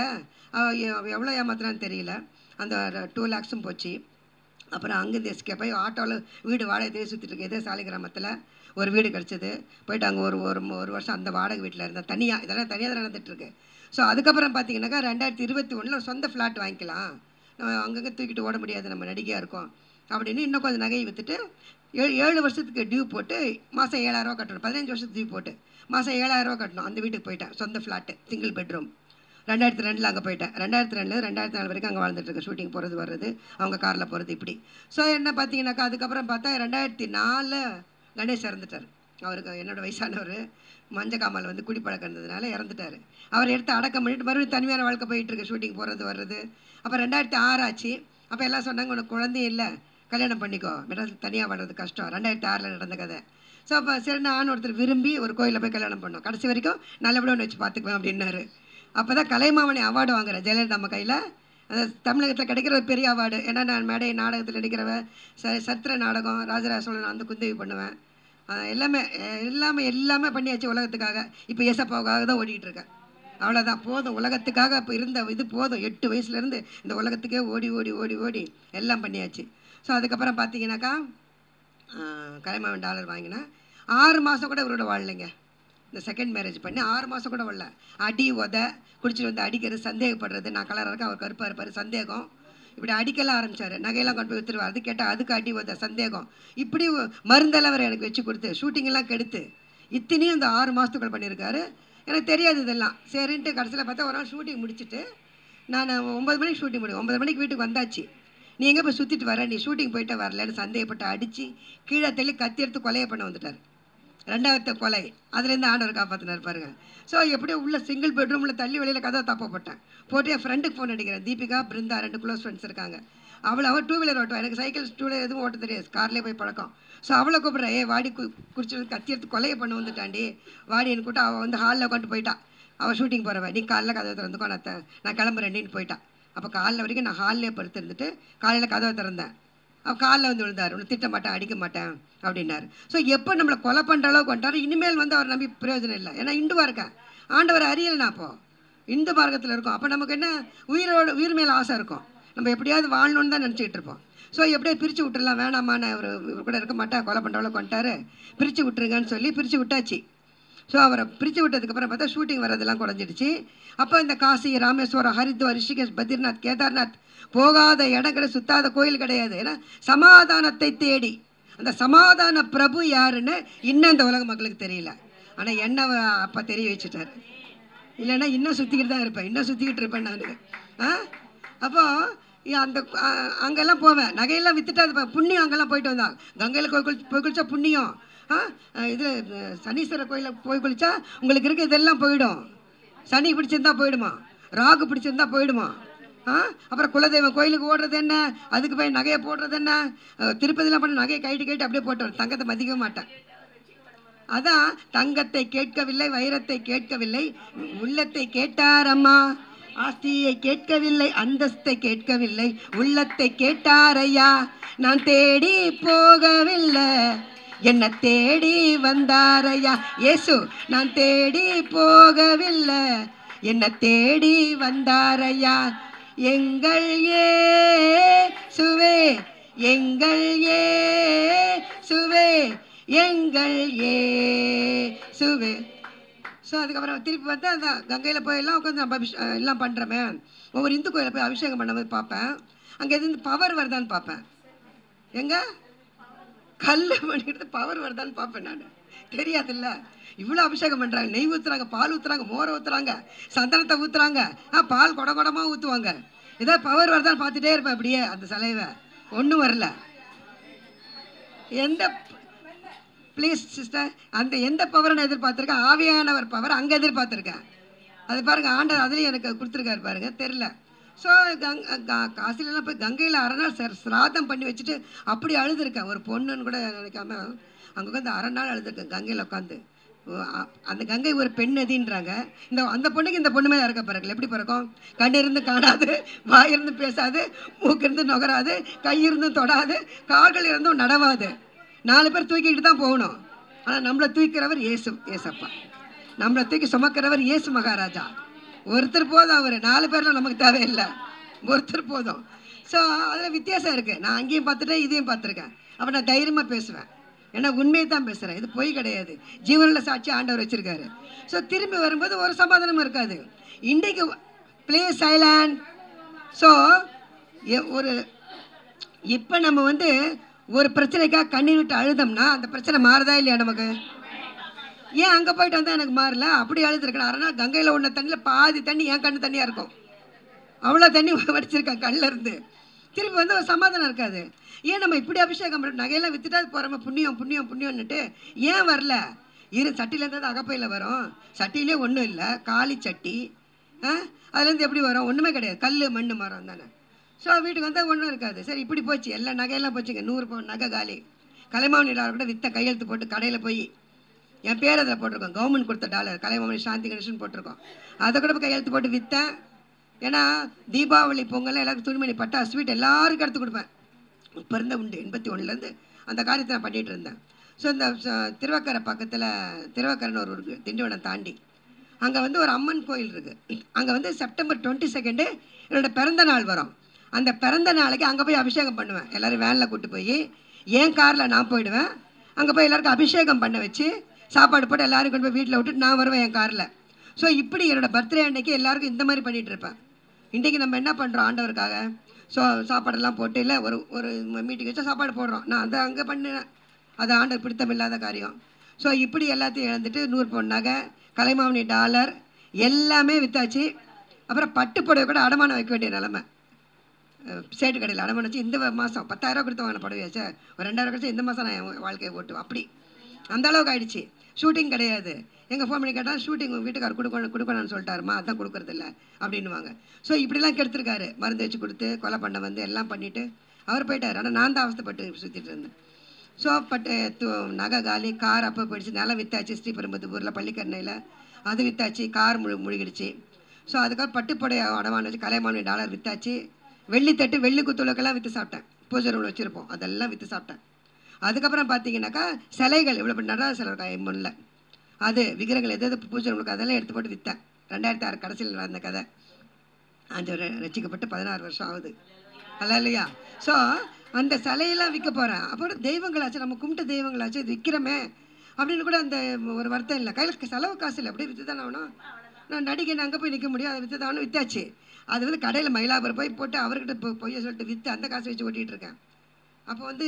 எவ்வளோ ஏமாத்துறான்னு தெரியல அந்த டூ லேக்ஸும் போச்சு அப்புறம் அங்கேருந்து எஸ்கேப் ஆகி ஆட்டோவில் வீடு வாடகை தேடி சுற்றிட்டு இருக்கு இதே சாலை கிராமத்தில் ஒரு வீடு கிடச்சிது போயிட்டு அங்கே ஒரு ஒரு ஒரு வருஷம் அந்த வாடகை வீட்டில் இருந்தேன் தனியாக இதெல்லாம் தனியாக தான் நடந்துட்டுருக்கு ஸோ அதுக்கப்புறம் பார்த்தீங்கன்னாக்கா ரெண்டாயிரத்தி இருபத்தி ஒன்றில் சொந்த ஃப்ளாட் வாங்கிக்கலாம் நம்ம அங்கங்கே தூக்கிட்டு ஓட முடியாது நம்ம நடிகையாக இருக்கோம் அப்படின்னு இன்னும் கொஞ்சம் நகையை விற்றுட்டு ஏழு ஏழு வருஷத்துக்கு டியூ போட்டு மாதம் ஏழாயிரரூவா கட்டணும் பதினஞ்சு வருஷத்துக்கு டியூ போட்டு மாதம் ஏழாயிரரூவா கட்டணும் அந்த வீட்டுக்கு போயிட்டேன் சொந்த ஃப்ளாட்டு சிங்கிள் பெட்ரூம் ரெண்டாயிரத்தி ரெண்டில் அங்கே போயிட்டேன் ரெண்டாயிரத்தி ரெண்டில் ரெண்டாயிரத்தி நாலு வரைக்கும் அங்கே வாழ்ந்துட்டு இருக்கேன் ஷூட்டிங் போகிறது வர்றது அவங்க காரில் போகிறது இப்படி ஸோ என்ன பார்த்தீங்கன்னாக்கா அதுக்கப்புறம் பார்த்தா ரெண்டாயிரத்தி நாலில் கணேஷ் இறந்துட்டார் அவருக்கு என்னோட வயசானவர் மஞ்சக்காமல் வந்து குடிப்பழக்கம் இருந்ததுனால இறந்துட்டார் அவர் எடுத்து அடக்கம் பண்ணிட்டு மறுபடியும் தனிமையான வாழ்க்கை போயிட்டு இருக்கு ஷூட்டிங் போகிறது வர்றது அப்போ ரெண்டாயிரத்தி ஆறு ஆச்சு அப்போ எல்லாம் சொன்னாங்க உனக்கு குழந்தையும் இல்லை கல்யாணம் பண்ணிக்கோ மெட்ராஸில் தனியாக வாழ்றது கஷ்டம் ரெண்டாயிரத்தி ஆறில் நடந்த கதை ஸோ அப்போ சரி நான் ஒருத்தர் விரும்பி ஒரு கோயிலில் போய் கல்யாணம் பண்ணோம் கடைசி வரைக்கும் நல்லபடியாக ஒன்று வச்சு பார்த்துக்குவேன் அப்படின்னாரு அப்போ தான் கலைமாமணி அவார்டு வாங்குறேன் ஜெயலலிதா அம்மா கையில் அந்த தமிழகத்தில் கிடைக்கிற ஒரு பெரிய அவார்டு ஏன்னா நான் மேடை நாடகத்தில் நடிக்கிறவ ச சரித்திர நாடகம் ராஜராஜ சோழன் அந்த குந்தவி பண்ணுவேன் அஹ் எல்லாமே அஹ் எல்லாமே எல்லாமே பண்ணியாச்சு உலகத்துக்காக இப்போ ஏசப்பாவுக்காக தான் ஓடிக்கிட்டு இருக்கேன் அவ்வளோதான் போதும் உலகத்துக்காக இப்போ இருந்த இது போதும் எட்டு வயசுலேருந்து இந்த உலகத்துக்கே ஓடி ஓடி ஓடி ஓடி எல்லாம் பண்ணியாச்சு ஸோ அதுக்கப்புறம் பார்த்தீங்கன்னாக்கா கலைமாவன் டாலர் வாங்கினேன் ஆறு மாதம் கூட இவரோட வாழலைங்க இந்த செகண்ட் மேரேஜ் பண்ணி ஆறு மாதம் கூட வாழல அடி உத குடிச்சிட்டு வந்து அடிக்கிறது சந்தேகப்படுறது நான் கலராக இருக்கேன் அவர் கருப்பாக இருப்பார் சந்தேகம் இப்படி அடிக்கலாம் ஆரம்பிச்சாரு நகையெல்லாம் கொண்டு போய் வித்துருவார் அது கேட்டால் அதுக்கு அடி உத சந்தேகம் இப்படி மருந்தெல்லாம் அவர் எனக்கு வச்சு கொடுத்து ஷூட்டிங்கெல்லாம் கெடுத்து இத்தனையும் இந்த ஆறு மாதத்துக்குள்ள பண்ணியிருக்காரு எனக்கு தெரியாது இதெல்லாம் சரின்ட்டு கடைசியில் பார்த்தா ஒரு நாள் ஷூட்டிங் முடிச்சுட்டு நான் ஒம்பது மணிக்கு ஷூட்டிங் முடியும் ஒன்பது மணிக்கு வீட்டுக்கு வந்தாச்சு நீ எங்கே போய் சுற்றிட்டு வர நீ ஷூட்டிங் போயிட்டு வரலன்னு சந்தேகப்பட்டு அடித்து கீழே தள்ளி கத்தி எடுத்து கொலையை பண்ண வந்துட்டார் ரெண்டாவது கொலை அதுலேருந்து ஆண்டவர் காப்பாற்றினார் பாருங்க ஸோ எப்படியோ உள்ள சிங்கிள் பெட்ரூமில் தள்ளி வெளியில் கதவை தப்பப்பட்டேன் போட்டு என் ஃப்ரெண்டுக்கு ஃபோன் அடிக்கிறேன் தீபிகா பிருந்தா ரெண்டு க்ளோஸ் ஃப்ரெண்ட்ஸ் இருக்காங்க அவளை அவள் டூ வீலர் ஓட்டுவா எனக்கு சைக்கிள் டூ வீலர் எதுவும் ஓட்ட தெரியாது கார்லேயே போய் பழக்கம் ஸோ அவளை கூப்பிட்றேன் ஏ வாடி கு குறிச்சு கத்தி எடுத்து கொலையை பண்ண வந்துட்டாண்டி வாடி எனக்கு கூட்ட அவள் வந்து ஹாலில் உட்காந்து போயிட்டா அவள் ஷூட்டிங் போகிறவ நீ காலைல கதவை திறந்துக்கோ நான் த- நான் கிளம்புறேன்டின்னு போயிட்டா அப்போ காலைல வரைக்கும் நான் ஹாலிலே படுத்திருந்துட்டு காலையில் கதவை திறந்தேன் அவன் காலில் வந்து விழுந்தார் உன்னை திட்ட மாட்டேன் அடிக்க மாட்டேன் அப்படின்னாரு ஸோ எப்போ நம்மளை கொலை பண்ணுற அளவுக்கு வந்துட்டாரு இனிமேல் வந்து அவர் நம்பி பிரயோஜனம் இல்லை ஏன்னா இந்துவாக இருக்கேன் ஆண்டவர் அறியலை நான் அப்போ இந்து மார்க்கத்தில் இருக்கோம் அப்போ நமக்கு என்ன உயிரோட உயிர் மேலே ஆசை இருக்கும் நம்ம எப்படியாவது வாழணும்னு தான் நினச்சிக்கிட்டு இருப்போம் ஸோ எப்படியே பிரித்து விட்டுறலாம் வேணாமான்னு அவர் இவர் கூட இருக்க மாட்டேன் கொலை பண்ணுற அளவுக்கு வந்துட்டாரு பிரித்து விட்டுருங்கன்னு சொல்லி பிரித்து விட்டாச்சு ஸோ அவரை பிரித்து விட்டதுக்கப்புறம் பார்த்தா ஷூட்டிங் வரதெல்லாம் குறைஞ்சிடுச்சு அப்போ இந்த காசி ராமேஸ்வரம் ஹரித்வார் ரிஷிகேஷ் பத்ரிநாத் கேதார்நாத் போகாத இடம் கிடையாது சுத்தாத கோயில் கிடையாது ஏன்னா சமாதானத்தை தேடி அந்த சமாதான பிரபு யாருன்னு இன்னும் இந்த உலக மக்களுக்கு தெரியல ஆனால் என்ன அப்போ தெரிய வச்சுட்டாரு இல்லைன்னா இன்னும் சுற்றிக்கிட்டு தான் இருப்பேன் இன்னும் சுற்றிக்கிட்டு இருப்பேன் நான் ஆ அப்போ இ- அந்த அ- அங்கெல்லாம் போவேன் நகையெல்லாம் வித்துட்டு அது ப- புண்ணியம் அங்கெல்லாம் போயிட்டு வந்தான் கங்கையில் போய் குளி போய் குளிச்சா புண்ணியம் ஆ அஹ் இது அஹ், சனீஸ்வரர் கோயிலில் போய் குளிச்சா உங்களுக்கு இருக்க இதெல்லாம் போயிடும் சனி பிடிச்சிருந்தா போயிடுமா ராகு பிடிச்சிருந்தா போயிடுமா ஆ அப்புறம் குலதெய்வம் கோயிலுக்கு ஓடுறது என்ன அதுக்கு போய் நகையை போடுறது என்ன அஹ், திருப்பதிலாம் பண்ண நகையை கைட்டு கைட்டு அப்படியே போட்டு வரும். தங்கத்தை மதிக்கவே மாட்டேன் அதான் தங்கத்தை கேட்கவில்லை வைரத்தை கேட்கவில்லை உள்ளத்தை கேட்டார் அம்மா ஆஸ்தியை கேட்கவில்லை அந்தஸ்தை கேட்கவில்லை உள்ளத்தை கேட்டாரையா நான் தேடி போகவில்லை என்ன தேடி வந்தாரையா இயேசு நான் தேடி போகவில்லை என்ன தேடி வந்தாரையா எங்கள் ஏசுவே எங்கள் ஏசுவே எங்கள் ஏசுவே ஸோ அதுக்கப்புறம் திருப்பி பார்த்தா அந்த கங்கையில் போய் எல்லாம் உட்காந்து நம்ம அபிஷே எல்லாம் பண்ணுறோமே ஒவ்வொரு இந்து கோயிலில் போய் அபிஷேகம் பண்ணும்போது பார்ப்பேன் அங்கே எதுவும் பவர் வருதான்னு பார்ப்பேன் எங்க கல் பண்ணிக்கிட்டு பவர் வருதான்னு பார்ப்பேன் நான் தெரியாதுல்ல இவ்வளோ அபிஷேகம் பண்ணுறாங்க நெய் ஊற்றுறாங்க பால் ஊற்றுறாங்க மோரை ஊற்றுறாங்க சந்தனத்தை ஊற்றுறாங்க ஆ பால் குட குடமாக ஊற்றுவாங்க ஏதாவது பவர் வருதான்னு பார்த்துட்டே இருப்பேன் அப்படியே அந்த சலைவை ஒன்றும் வரல எந்த ப்ளீஸ் சிஸ்டர் அந்த எந்த பவரை நான் எதிர்பார்த்துருக்கேன் ஆவியானவர் பவர் அங்கே எதிர்பார்த்துருக்கேன் அது பாருங்க ஆண்டவர் அதுலேயும் எனக்கு கொடுத்துருக்காரு பாருங்க தெரில ஸோ கங் கா- காசிலெல்லாம் போய் கங்கையில் அரை நாள் ச- சிராதம் பண்ணி வச்சுட்டு அப்படி அழுதுருக்கேன் ஒரு பொண்ணுன்னு கூட நினைக்காம அங்கே உட்காந்து அரை நாள் அழுதுருக்கேன் கங்கையில் உட்காந்து அந்த கங்கை ஒரு பெண் நதின்றாங்க இந்த அந்த பொண்ணுக்கு இந்த பொண்ணு மேலே இருக்க பிறகு எப்படி பிறக்கும் கண் இருந்து காணாது வாய் இருந்து பேசாது மூக்கு இருந்து நுகராது கை இருந்து தொடாது கால்கள் இருந்தும் நடவாது நாலு பேர் தூக்கிக்கிட்டு தான் போகணும் ஆனால் நம்மளை தூக்கிறவர் இயேசு ஏசப்பா நம்மளை தூக்கி சுமக்கிறவர் இயேசு மகாராஜா ஒருத்தர் போதும் அவர் நாலு பேர்லாம் நமக்கு தேவையில்லை ஒருத்தர் போதும் ஸோ அதில் வித்தியாசம் இருக்குது நான் அங்கேயும் பார்த்துட்டேன் இதையும் பார்த்துருக்கேன் அப்போ நான் தைரியமாக பேசுவேன் ஏன்னா உண்மையை தான் பேசுகிறேன் இது பொய் கிடையாது ஜீவனில் சாட்சி ஆண்டவர் வச்சுருக்காரு ஸோ திரும்பி வரும்போது ஒரு சமாதானமும் இருக்காது இன்றைக்கு ப்ளே சைலண்ட் ஸோ ஒரு இப்போ நம்ம வந்து ஒரு பிரச்சனைக்காக கண்ணீர் விட்டு அழுதோம்னா அந்த பிரச்சனை மாறுதா இல்லையா நமக்கு ஏன் அங்கே போயிட்டு வந்தால் எனக்கு மாறல அப்படி அழுதுருக்கேன் அரை நாள் கங்கையில் ஒன்ற தண்ணியில் பாதி தண்ணி என் கண்ணு தண்ணியாக இருக்கும் அவ்வளோ தண்ணி வடிச்சிருக்கேன் கண்ணில் இருந்து திருப்பி வந்து ஒரு சமாதானம் இருக்காது ஏன் நம்ம இப்படி அபிஷேகம் பண்ணுறோம் நகையெல்லாம் வித்துட்டா போகிறோம் புண்ணியம் புண்ணியம் புண்ணியம்னுட்டு ஏன் வரல இரு சட்டியிலேருந்து அது அகப்பையில் வரும் சட்டியிலே ஒன்றும் இல்லை காலி சட்டி ஆ அதுலேருந்து எப்படி வரும் ஒன்றுமே கிடையாது கல் மண் மரம் தானே ஸோ வீட்டுக்கு வந்தால் ஒன்றும் இருக்காது சரி இப்படி போச்சு எல்லா நகையெல்லாம் போச்சுங்க நூறு பவுன் நகை காலி கலைமாமணி டாலர் கூட வித்த கையெழுத்து போட்டு கடையில் போய் என் பேர் அதில் போட்டிருக்கோம் கவர்மெண்ட் கொடுத்த டாலர் கலைமாமணி சாந்தி கணேசன் போட்டிருக்கோம் அதை கூட போய் கையெழுத்து போட்டு விற்றேன் ஏன்னா தீபாவளி பொங்கல் எல்லாருக்கும் துணிமணி பட்டா ஸ்வீட் எல்லாருக்கும் எடுத்து கொடுப்பேன் இப்போ இருந்த உண்டு எண்பத்தி ஒன்றுலேருந்து அந்த காரியத்தை நான் பண்ணிகிட்டு இருந்தேன் ஸோ இந்த ச- திருவக்கரை பக்கத்தில் திருவக்கரைன்னு ஒரு ஊருக்கு திண்டிவனம் தாண்டி அங்கே வந்து ஒரு அம்மன் கோயில் இருக்குது அங்கே வந்து செப்டம்பர் டுவெண்ட்டி செகண்டு என்னோட பிறந்த நாள் வரும் அந்த பிறந்த நாளைக்கு அங்கே போய் அபிஷேகம் பண்ணுவேன் எல்லோரும் வேனில் கூட்டு போய் என் காரில் நான் போயிடுவேன் அங்கே போய் எல்லாருக்கும் அபிஷேகம் பண்ண வச்சு சாப்பாடு போட்டு எல்லாரும் கொண்டு போய் வீட்டில் விட்டுட்டு நான் வருவேன் என் காரில் ஸோ இப்படி என்னோட பர்த்டே அன்னைக்கு எல்லாருக்கும் இந்த மாதிரி பண்ணிகிட்டு இருப்பேன் இன்றைக்கி நம்ம என்ன பண்ணுறோம் ஆண்டவருக்காக ஸோ சாப்பாடெல்லாம் போட்டு இல்லை ஒரு ஒரு மீட்டிங் வச்சா சாப்பாடு போடுறோம் நான் அதை அங்கே பண்ணினேன் அது ஆண்டவர் பிடித்தமில்லாத காரியம் ஸோ இப்படி எல்லாத்தையும் இழந்துட்டு நூறு பொன் நகை கலைமாமணி டாலர் எல்லாமே வித்தாச்சு அப்புறம் பட்டு புடவை கூட அடமானம் வைக்க வேண்டிய நிலமை அஹ், சேட்டு கடையில் அடமான வச்சு இந்த மாதம் பத்தாயிரம் கொடுத்து வாங்கின புடவையாச்சே ஒரு ரெண்டாயிரம் கழிச்சு இந்த மாதம் நான் என் வாழ்க்கையை ஓட்டுவேன் அப்படி அந்த அளவுக்கு ஆயிடுச்சு ஷூட்டிங் கிடையாது எங்கள் ஃபோன் பண்ணி கேட்டால் ஷூட்டிங் வீட்டுக்கார் கொடுக்கணும் கொடுக்கணும்னு சொல்லிட்டாருமா அதான் கொடுக்கறது இல்ல அப்படின்னுவாங்க ஸோ இப்படிலாம் கெடுத்துருக்காரு மருந்து வச்சு கொடுத்து கொலை பண்ண வந்து எல்லாம் பண்ணிவிட்டு அவர் போயிட்டார் ஆனால் நான் தான் அவஸ்தைப்பட்டு சுற்றிட்டு இருந்தேன் ஸோ பட்டு து- நகை காலி கார் அப்போ போயிடுச்சு நிலம் வித்தாச்சு ஸ்ரீபெரும்புத்தூரில் பள்ளிக்கரணையில் அது வித்தாச்சு கார் முழு முழுகிடுச்சு ஸோ அதுக்கப்புறம் பட்டுப்புடை அடமான வச்சு கலைமானி டாலர் வித்தாச்சு வெள்ளி தட்டு வெள்ளி குத்துளுக்கெல்லாம் விற்று சாப்பிட்டேன் பூஜை ரூமில் வச்சுருப்போம் அதெல்லாம் விற்று சாப்பிட்டேன் அதுக்கப்புறம் பார்த்தீங்கன்னாக்கா சிலைகள் இவ்வளோ நடராஜ சிலை இருக்கா என் முன்னில் அது விக்கிரகங்கள் எது எது பூஜை ரூமுக்கு அதெல்லாம் எடுத்து போட்டு விற்றேன் ரெண்டாயிரத்தி ஆறு கடைசியில் நடந்த கதை அஞ்சு ரசிக்கப்பட்டு பதினாறு வருஷம் ஆகுது அல்ல இல்லையா ஸோ அந்த சிலையெல்லாம் விற்க போகிறேன் அப்புறம் தெய்வங்களாச்சு நம்ம கும்பிட்ட தெய்வங்களாச்சு இது விற்கிறோமே அப்படின்னு கூட அந்த ஒரு வருத்தம் இல்லை கையில் செலவு காசு இல்லை அப்படியே விற்று தானே ஆகணும் நான் நடிகை அங்கே போய் நிற்க முடியும் அதை விற்று தானே விற்றாச்சு அது வந்து கடையில் மயிலாபுரம் போய் போட்டு அவர்கிட்ட பொ பொய்ய சொல்லிட்டு விற்று அந்த காசை வச்சு ஓட்டிகிட்டு இருக்கேன் அப்போ வந்து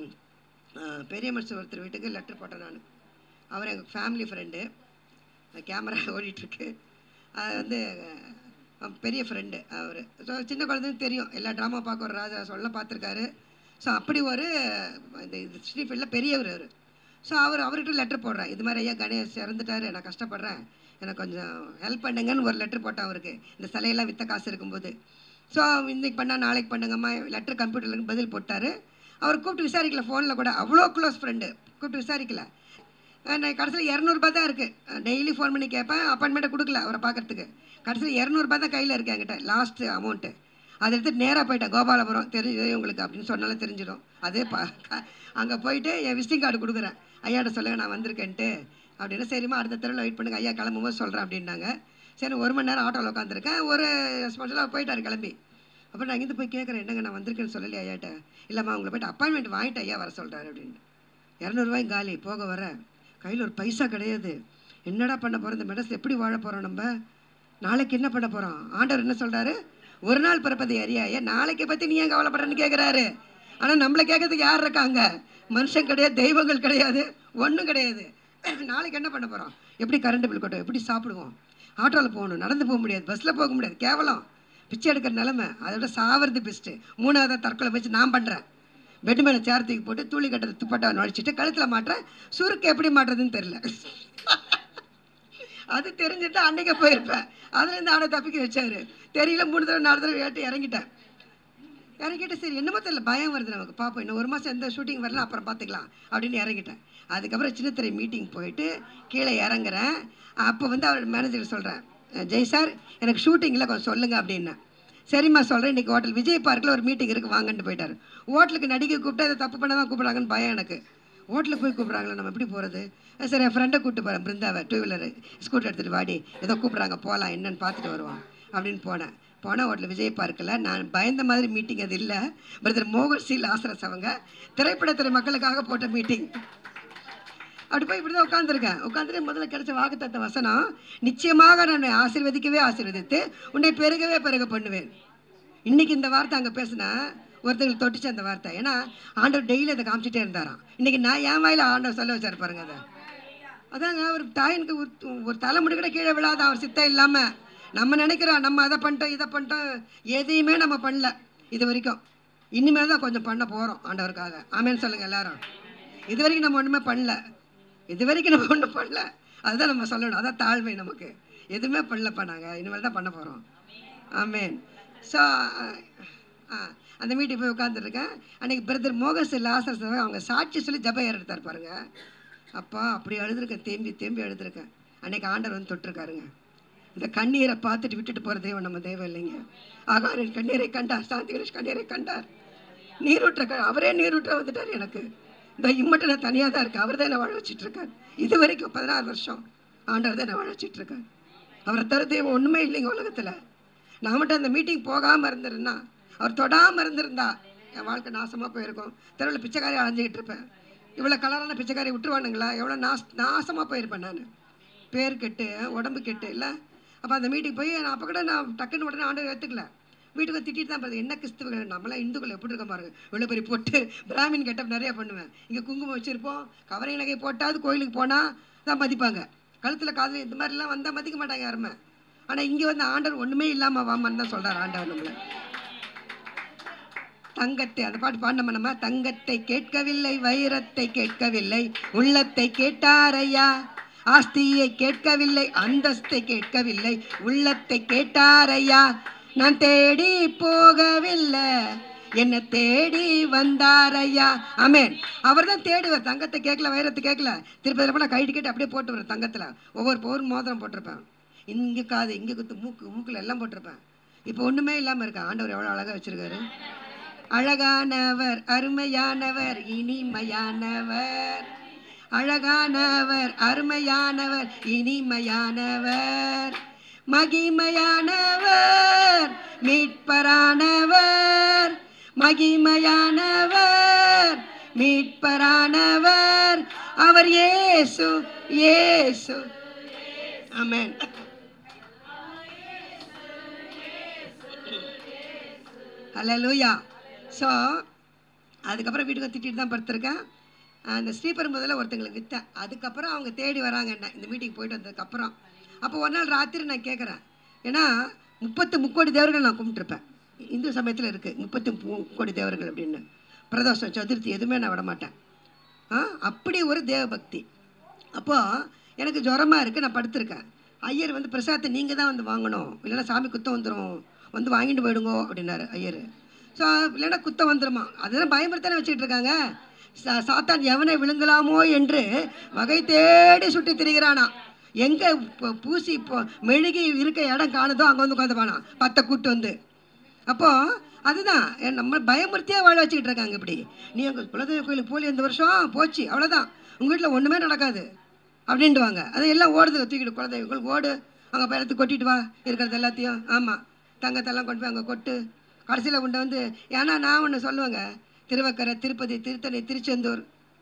அஹ், பெரிய மனுஷன் ஒருத்தர் வீட்டுக்கு லெட்டர் போட்டேன் நான் அவர் எங்கள் ஃபேமிலி ஃப்ரெண்டு கேமரா ஓடிட்டுருக்கு அது வந்து அஹ், பெரிய ஃப்ரெண்டு அவர் ஸோ சின்ன குழந்தைங்க தெரியும் எல்லா ட்ராமா பார்க்க ஒரு ராஜா சொல்ல பார்த்துருக்காரு ஸோ அப்படி ஒரு இந்த இது ஸ்ரீஃபீல்டில் பெரியவர் அவர் ஸோ அவர் அவர்கிட்ட லெட்டர் போடுறேன் இது மாதிரி ஐயா கணேஷ் இறந்துட்டாரு நான் கஷ்டப்படுறேன் எனக்கு கொஞ்சம் ஹெல்ப் பண்ணுங்கன்னு ஒரு லெட்டர் போட்டேன் அவருக்கு இந்த சிலையெல்லாம் விற்ற காசு இருக்கும்போது ஸோ இன்னைக்கு பண்ணால் நாளைக்கு பண்ணுங்கம்மா லெட்டர் கம்ப்யூட்டரில் பதில் போட்டார் அவர் கூப்பிட்டு விசாரிக்கல ஃபோனில் கூட அவ்வளோ க்ளோஸ் ஃப்ரெண்டு கூப்பிட்டு விசாரிக்கல அஹ் நான் கடைசியில் இரநூறுபா தான் இருக்குது டெய்லி ஃபோன் பண்ணி கேட்பேன் அப்பாயின்மெண்ட்டை கொடுக்கல அவரை பார்க்கறதுக்கு கடைசியில் இரநூறுபா தான் கையில் இருக்கு என்கிட்ட லாஸ்ட்டு அமௌண்ட்டு அதை எடுத்து நேராக போயிட்டேன் கோபாலபுரம் தெரிஞ்சது உங்களுக்கு அப்படின்னு சொன்னாலும் தெரிஞ்சிடும் அதே பா அங்கே போயிட்டு என் விசிட்டிங் கார்டு கொடுக்குறேன் ஐயாட்ட சொல்லுங்க நான் வந்திருக்கேன்ட்டு அப்படின்னு சரிம்மா அடுத்த தெருவில் வெயிட் பண்ணுங்க ஐயா கிளம்பும்போது சொல்கிறேன் அப்படின்னாங்க சரி ஒரு மணி நேரம் ஆட்டோவில் உட்காந்துருக்கேன் ஒரு ரெஸ்பான்சிபிளாக போயிட்டார் கிளம்பி அப்புறம் நான் இங்கேருந்து போய் கேட்குறேன் என்னங்க நான் வந்திருக்கேன்னு சொல்லலையா ஐயாட்ட இல்லைம்மா உங்களை போயிட்டு அப்பாயின்மெண்ட் வாங்கிட்டு ஐயா வர சொல்கிறாரு அப்படின்னு இரநூறுவாயும் காலி போக வர கையில் ஒரு பைசா கிடையாது என்னடா பண்ண போகிறோம் இந்த மெடஸ் எப்படி வாழ போகிறோம் நம்ம நாளைக்கு என்ன பண்ண போகிறோம் ஆண்டவர் என்ன சொல்கிறாரு ஒரு நாள் பிறப்பதை அறியாய நாளைக்கு பற்றி நீ ஏன் கவலைப்படுறேன்னு கேட்குறாரு ஆனால் நம்மளை கேட்கறதுக்கு யார் இருக்காங்க மனுஷன் கிடையாது தெய்வங்கள் கிடையாது ஒன்றும் கிடையாது நாளைக்கு என்ன பண்ண போகிறோம் எப்படி கரண்ட் பில் கட்டும் எப்படி சாப்பிடுவோம் ஆட்டோவில் போகணும் நடந்து போக முடியாது பஸ்ஸில் போக முடியாது கேவலம் பிச்சை எடுக்கிற நிலமை அதை விட சாவறது பெஸ்ட்டு மூணாவது தற்கொலை வச்சு நான் பண்ணுறேன் பெட் மேலே சேர் தூக்கி போட்டு தூளி கட்டுறது துப்பட்டா நுழைச்சிட்டு கழுத்தில் மாட்டுறேன் சுருக்கு எப்படி மாட்டுறதுன்னு தெரில அது தெரிஞ்சுட்டு அன்னைக்கு போயிருப்பேன் அதுலேருந்து அவனை தப்பிக்க வச்சாரு தெரியல மூணு தடவை நாலு தடவை ஏட்டு இறங்கிட்டேன் இறங்கிட்டு சரி என்னமோ தெரியல பயம் வருது நமக்கு பார்ப்போம் இன்னும் ஒரு மாதம் எந்த ஷூட்டிங் வரல அப்புறம் பார்த்துக்கலாம் அப்படின்னு இறங்கிட்டேன் அதுக்கப்புறம் சின்னத்திரை மீட்டிங் போயிட்டு கீழே இறங்குறேன் அப்போ வந்து அவர் மேனேஜர் சொல்கிறேன் ஜெய் சார் எனக்கு ஷூட்டிங்கில் கொஞ்சம் சொல்லுங்கள் அப்படின்னேன் சரிம்மா சொல்கிறேன் இன்றைக்கி ஹோட்டல் விஜய் பார்க்கில் ஒரு மீட்டிங் இருக்குது வாங்கன்ட்டு போயிட்டார் ஹோட்டலுக்கு நடிகை கூப்பிட்டு அதை தப்பு பண்ண தான் கூப்பிட்றாங்கன்னு பயம் எனக்கு ஹோட்டலுக்கு போய் கூப்பிட்றாங்களா நம்ம எப்படி போகிறது சரி என் ஃப்ரெண்டை கூப்பிட்டு போகிறேன் பிருந்தாவை டூ வீலர் ஸ்கூட்டர் எடுத்துகிட்டு வாடி ஏதோ கூப்பிட்றாங்க போகலாம் என்னன்னு பார்த்துட்டு வருவோம் அப்படின்னு போனேன் போனால் ஹோட்டல் விஜய் பார்க்கில் நான் பயந்த மாதிரி மீட்டிங் அது இல்லை பிரதர் மோகன் சி லாசரஸ் அவங்க திரைப்படத்துறை மக்களுக்காக போட்ட மீட்டிங் அப்படி போய் இப்படி தான் உட்காந்துருக்கேன் உட்காந்துட்டு முதல்ல கிடைச்ச வாக்குத்தத்த வசனம் நிச்சயமாக நான் உன்னை ஆசீர்வதிக்கவே ஆசீர்வதித்து உன்னை பெருகவே பெருக பண்ணுவேன் இன்னைக்கு இந்த வார்த்தை அங்கே பேசினா ஒருத்தங்களுக்கு தொட்டுச்சு அந்த வார்த்தை ஏன்னா ஆண்டவர் டெய்லி அதை காமிச்சிட்டே இருந்தாராம் இன்னைக்கு நான் என் வாயில ஆண்டவர் சொல்ல வச்சாரு பாருங்க அதை அதாங்க ஒரு தாயினுக்கு ஒரு- ஒரு தலைமுடி கூட கீழே விழாத அவர் சித்தம் இல்லாமல் நம்ம நினைக்கிறோம் நம்ம அதை பண்ணிட்டோம் இதை பண்ணிட்டோம் எதையுமே நம்ம பண்ணல இது வரைக்கும் இனிமேல் தான் கொஞ்சம் பண்ண போகிறோம் ஆண்டவருக்காக ஆமேன்னு சொல்லுங்கள் எல்லாரும் இது வரைக்கும் நம்ம ஒன்றுமே பண்ணல இது வரைக்கும் நம்ம ஒன்றும் பண்ணல அதுதான் நம்ம சொல்லணும் அதான் தாழ்மை நமக்கு எதுவுமே பண்ணலப்பா நாங்கள் இனிமேல் தான் பண்ண போகிறோம் ஆமேன் ஸோ அந்த மீட்டிங் போய் உட்காந்துருக்கேன் அன்றைக்கி பிரதர் மோகஸ் லாசர் சார் அவங்க சாட்சி சொல்லி ஜபம் எடுத்தார் பாருங்க அப்பா அப்படி அழுதுருக்கேன் தேம்பி தேம்பி அழுதுருக்கேன் அன்னைக்கு ஆண்டவர் வந்து தொட்டிருக்காருங்க இந்த கண்ணீரை பார்த்துட்டு விட்டுட்டு போகிற தெய்வம் நம்ம தெய்வம் இல்லைங்க ஆகாரின் கண்ணீரை கண்டார் சாந்தி கணேஷ் கண்ணீரை கண்டார் நீரூற்ற க- அவரே நீரூற்ற வந்துட்டார் எனக்கு இந்த இம்மட்டும் நான் தனியாக தான் இருக்கேன் அவர் தான் என்னை வாழ வச்சிட்டு இருக்கார் இது வரைக்கும் பதினாறு வருஷம் ஆண்டவர் தான் என்னை வாழ வச்சிட்டு இருக்கார் அவரை தர தெய்வம் ஒன்றுமே இல்லைங்க உலகத்தில் நான் மட்டும் அந்த மீட்டிங் போகாமல் இருந்திருந்தா அவர் தொடாமல் இருந்திருந்தா என் வாழ்க்கை நாசமாக போயிருக்கும் தெருவில் பிச்சைக்காரி அலைஞ்சிக்கிட்டு இருப்பேன் இவ்வளோ கலரான பிச்சைக்காரி விட்டுருவானுங்களா எவ்வளோ நாஸ் நாசமாக போயிருப்பேன் நான் பேர் கெட்டு உடம்பு கெட்டு இல்லை அப்போ அந்த மீட்டிங் போய் நான் அப்போ கூட நான் டக்குன்னு உடனே ஆண்டு ஏற்றுக்கல வீட்டுக்கு வந்து திட்டிட்டு தான் பாருங்க என்ன கிறிஸ்துவர்கள் நம்மளாம் இந்துக்கள் எப்படி இருக்க பாருங்க இவ்வளோ பெரிய பொட்டு பிராமின் கெட்டப் நிறைய பண்ணுவேன் இங்கே குங்குமம் வச்சுருப்போம் கவரை நகை போட்டாவது கோயிலுக்கு போனால் தான் மதிப்பாங்க கழுத்தில் காதில் இந்த மாதிரிலாம் வந்தால் மதிக்க மாட்டாங்க யாருமே ஆனால் இங்கே வந்து ஆண்டவர் ஒன்றுமே இல்லாமல் வாமான்னு தான் சொல்கிறார் ஆண்டவர் நம்மளை தங்கத்தை அந்த பாட்டு பாடினோம் நம்ம தங்கத்தை கேட்கவில்லை வைரத்தை கேட்கவில்லை உள்ளத்தை கேட்டாரையா ஆஸ்தியை கேட்கவில்லை அந்தஸ்தை கேட்கவில்லை உள்ளத்தை கேட்டாரையா நான் தேடி போகவில்லை என்னை தேடி வந்தாரையா ஆமென் அவர் தான் தேடுவார் தங்கத்தை கேட்கல வைரத்தை கேட்கல திருப்பதி நான் கைட்டு கேட்டு அப்படியே போட்டு வரேன் தங்கத்தில் ஒவ்வொரு பவுன் மோதிரம் போட்டிருப்பேன் இங்கே காது இங்கே குத்து மூக்கு மூக்கில் எல்லாம் போட்டிருப்பேன் இப்போ ஒன்றுமே இல்லாமல் இருக்கேன் ஆண்டவர் எவ்வளோ அழகாக வச்சிருக்காரு அழகானவர் அருமையானவர் இனிமையானவர் அழகானவர் அருமையானவர் இனிமையானவர் மகிமையானவர் மீட்பரானவர் மகிமையானவர் மீட்பரானவர் அவர் இயேசு இயேசு ஆமென் ஹalleluya ஸோ அதுக்கப்புறம் வீட்டுக்கு வந்து திட்டிட்டு தான் படுத்திருக்கேன் அந்த ஸ்ரீபெரும்புதில் ஒருத்தங்களுக்கு விற்றேன் அதுக்கப்புறம் அவங்க தேடி வராங்க என்ன இந்த மீட்டிங் போயிட்டு வந்ததுக்கப்புறம் அப்போ ஒரு நாள் ராத்திரி நான் கேட்குறேன் ஏன்னா முப்பத்து முக்கோடி தேவர்கள் நான் கும்பிட்டுருப்பேன் இந்து சமயத்தில் இருக்குது முப்பத்து முக்கோடி தேவர்கள் அப்படின்னு பிரதோஷம் சதுர்த்தி எதுவுமே நான் விட மாட்டேன் ஆ அப்படி ஒரு தேவபக்தி அப்போது எனக்கு ஜுரமாக இருக்குது நான் படுத்திருக்கேன் ஐயர் வந்து பிரசாதத்தை நீங்கள் தான் வந்து வாங்கணும் இல்லைன்னா சாமி குத்தம் வந்துடும் வந்து வாங்கிட்டு போயிடுங்கோ அப்படின்னாரு ஐயர் ஸோ இல்லைன்னா குத்தம் வந்துருமா அதுதான் பயமுறுத்தானே வச்சுட்டு இருக்காங்க சா- சாத்தான் எவனை விழுங்கலாமோ என்று வகை தேடி சுற்றி திரிகிறானா எங்கே பூசி இப்போ மெழுகி இருக்க இடம் காணுதோ அங்கே வந்து உட்காந்துப்பானா பத்தை கூட்டு வந்து அப்போது அதுதான் என் நம்ம பயமுறுத்தியே வாழ வச்சுக்கிட்டு இருக்காங்க இப்படி நீ எங்கள் குலதெய்வ கோயிலுக்கு போலி இந்த வருஷம் போச்சு அவ்வளோதான் உங்கள் வீட்டில் ஒன்றுமே நடக்காது அப்படின்ட்டுவாங்க அது எல்லாம் ஓடுது தூக்கிட்டு குலதெய்வ கோயில் ஓடு அங்கே பயணத்துக்கு கொட்டிட்டு வா இருக்கிறது எல்லாத்தையும் ஆமாம் தங்கத்தெல்லாம் கொண்டு போய் அங்கே கொட்டு கடைசியில் கொண்டு வந்து ஏன்னா நான் ஒன்று சொல்லுவேங்க திருவக்கரை திருப்பதி திருத்தணி திருச்செந்தூர்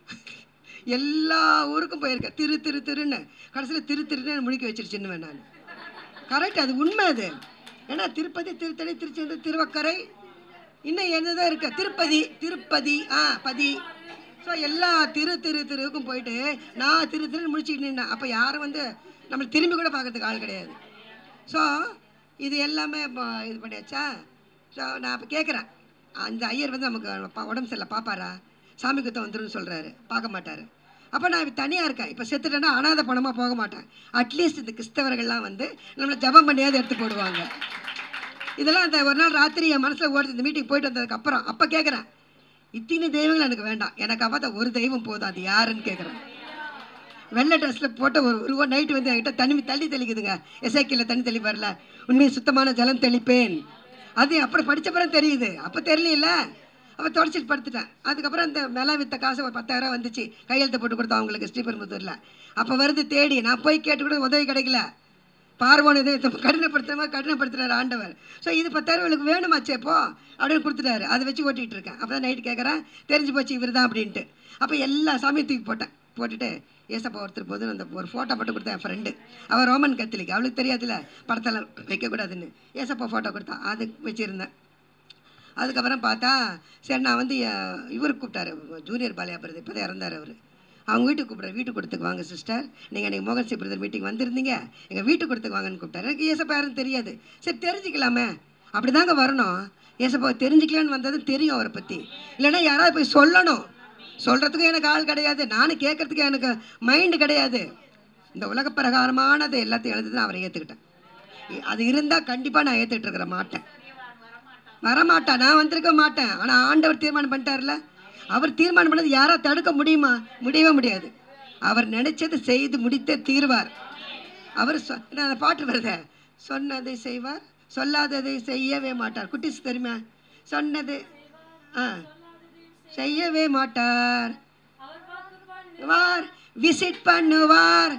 எல்லா ஊருக்கும் போயிருக்கேன் திரு திரு திருன்னு கடைசியில் திரு திருன்னு முழிக்க வச்சிருச்சுன்னு நான் கரெக்ட் அது உண்மை அது ஏன்னா திருப்பதி திருத்தணி திருச்செந்தூர் திருவக்கரை இன்னும் என்னதான் இருக்கு திருப்பதி திருப்பதி ஆ பதி ஸோ எல்லா திரு திரு திருவுக்கும் போயிட்டு நான் திரு திருன்னு முடிச்சுட்டு நின்னேன் அப்போ யாரும் வந்து நம்மளை திரும்பி கூட பார்க்கறதுக்கு ஆள் கிடையாது ஸோ இது எல்லாமே இப்போ இது பண்ணியாச்சா ஸோ நான் இப்போ கேட்குறேன் அந்த ஐயர் வந்து நமக்கு பா- உடம்பு சரியில்லை பார்ப்பாரா சாமி குத்தம் வந்துருன்னு சொல்கிறாரு பார்க்க மாட்டார் அப்போ நான் இப்போ தனியாக இருக்கேன் இப்போ செத்துட்டேன்னா அனாத பணமாக போக மாட்டேன் அட்லீஸ்ட் இந்த கிறிஸ்தவர்கள்லாம் வந்து நம்மளை ஜெபம் பண்ணியாவது எடுத்து போடுவாங்க இதெல்லாம் அந்த ஒரு நாள் ராத்திரி என் மனசில் ஓடுது இந்த மீட்டிங் போயிட்டு வந்ததுக்கு அப்புறம் அப்போ கேட்குறேன் இத்தனை தெய்வங்கள் எனக்கு வேண்டாம் எனக்கு பார்த்தா ஒரு தெய்வம் போதும் அது யாருன்னு கேட்குறேன் வெள்ளை ட்ரெஸ்ஸில் போட்ட ஒரு உருவம் நைட்டு வந்து என்கிட்ட தண்ணி தள்ளி தெளிக்குதுங்க எஸ்ஐக்கில் தண்ணி தெளிப்பார்ல உண்மையை சுத்தமான ஜலம் தெளிப்பேன் அது அப்புறம் படிச்ச பிறகு தெரியுது அப்போ தெரியல அப்போ தொடச்சிட்டு படுத்துட்டேன் அதுக்கப்புறம் இந்த மெலா வித்த காசு ஒரு பத்தாயிரம் வந்துச்சு கையெழுத்து போட்டு கொடுத்தோம் அவங்களுக்கு ஸ்ரீபெரும்புத்தூரில் அப்போ வருது தேடி நான் போய் கேட்டு கூட உதவி கிடைக்கல பார்வோன் இது இது கடினப்படுத்துற கடினப்படுத்துறாரு ஆண்டவர் ஸோ இது பத்தாயிரம் இவளுக்கு வேணுமாச்சே இப்போ அப்படின்னு கொடுத்துட்டாரு அதை வச்சு ஓட்டிகிட்டு இருக்கேன் அப்போ தான் நைட்டு கேட்குறேன் தெரிஞ்சு போச்சு இவர் தான் அப்படின்ட்டு அப்போ எல்லா சாமியும் தூக்கி போட்டேன் போட்டுட்டு ஏசப்பா ஒருத்தர் போது அந்த ஒரு ஃபோட்டோ மட்டும் கொடுத்தேன் என் ஃப்ரெண்டு அவள் ரோமன் கத்திலிக்கு அவளுக்கு தெரியாதுல்ல படத்தெல்லாம் வைக்கக்கூடாதுன்னு ஏசப்பா ஃபோட்டோ கொடுத்தா அது வச்சுருந்தேன் அதுக்கப்புறம் பார்த்தா சரி நான் வந்து அஹ், இவருக்கு கூப்பிட்டாரு ஜூனியர் பாலியா பிரதர் இப்போ தான் இறந்தார் அவர் அவங்க வீட்டுக்கு கூப்பிட்றாரு வீட்டுக்கு கொடுத்துக்கு வாங்க சிஸ்டர் நீங்கள் அன்றைக்கி மோகன் சி பிரதர் மீட்டிங் வந்திருந்தீங்க எங்கள் வீட்டுக்கு கொடுத்துக்கு வாங்கன்னு கூப்பிட்டாரு எனக்கு ஏசப்பா யாருன்னு தெரியாது சரி தெரிஞ்சுக்கலாமே அப்படி தாங்க வரணும் ஏசப்பா தெரிஞ்சுக்கலான்னு வந்தது தெரியும் அவரை பற்றி இல்லைன்னா யாராவது போய் சொல்லணும் சொல்கிறதுக்கும் எனக்கு ஆள் கிடையாது நானும் கேட்கறதுக்கு எனக்கு மைண்டு கிடையாது இந்த உலக பிரகாரமானது எல்லாத்தையும் எழுதி தான் அவரை ஏற்றுக்கிட்டேன் அது இருந்தால் கண்டிப்பாக நான் ஏற்றுக்கிட்டு இருக்கிற மாட்டேன் வரமாட்டா நான் வந்திருக்க மாட்டேன் ஆனால் ஆண்டவர் தீர்மானம் பண்ணிட்டார்ல அவர் தீர்மானம் பண்ணது யாரா தடுக்க முடியுமா முடியவே முடியாது அவர் நினைச்சதை செய்து முடித்தே தீர்வார் அவர் சொ என்ன அந்த பாட்டு வருதே சொன்னதை செய்வார் சொல்லாததை செய்யவே மாட்டார் குட்டிஸ் தெரியுமா சொன்னது ஆ செய்யவே மாட்டார் வார் விசிட் பண்ணுவார்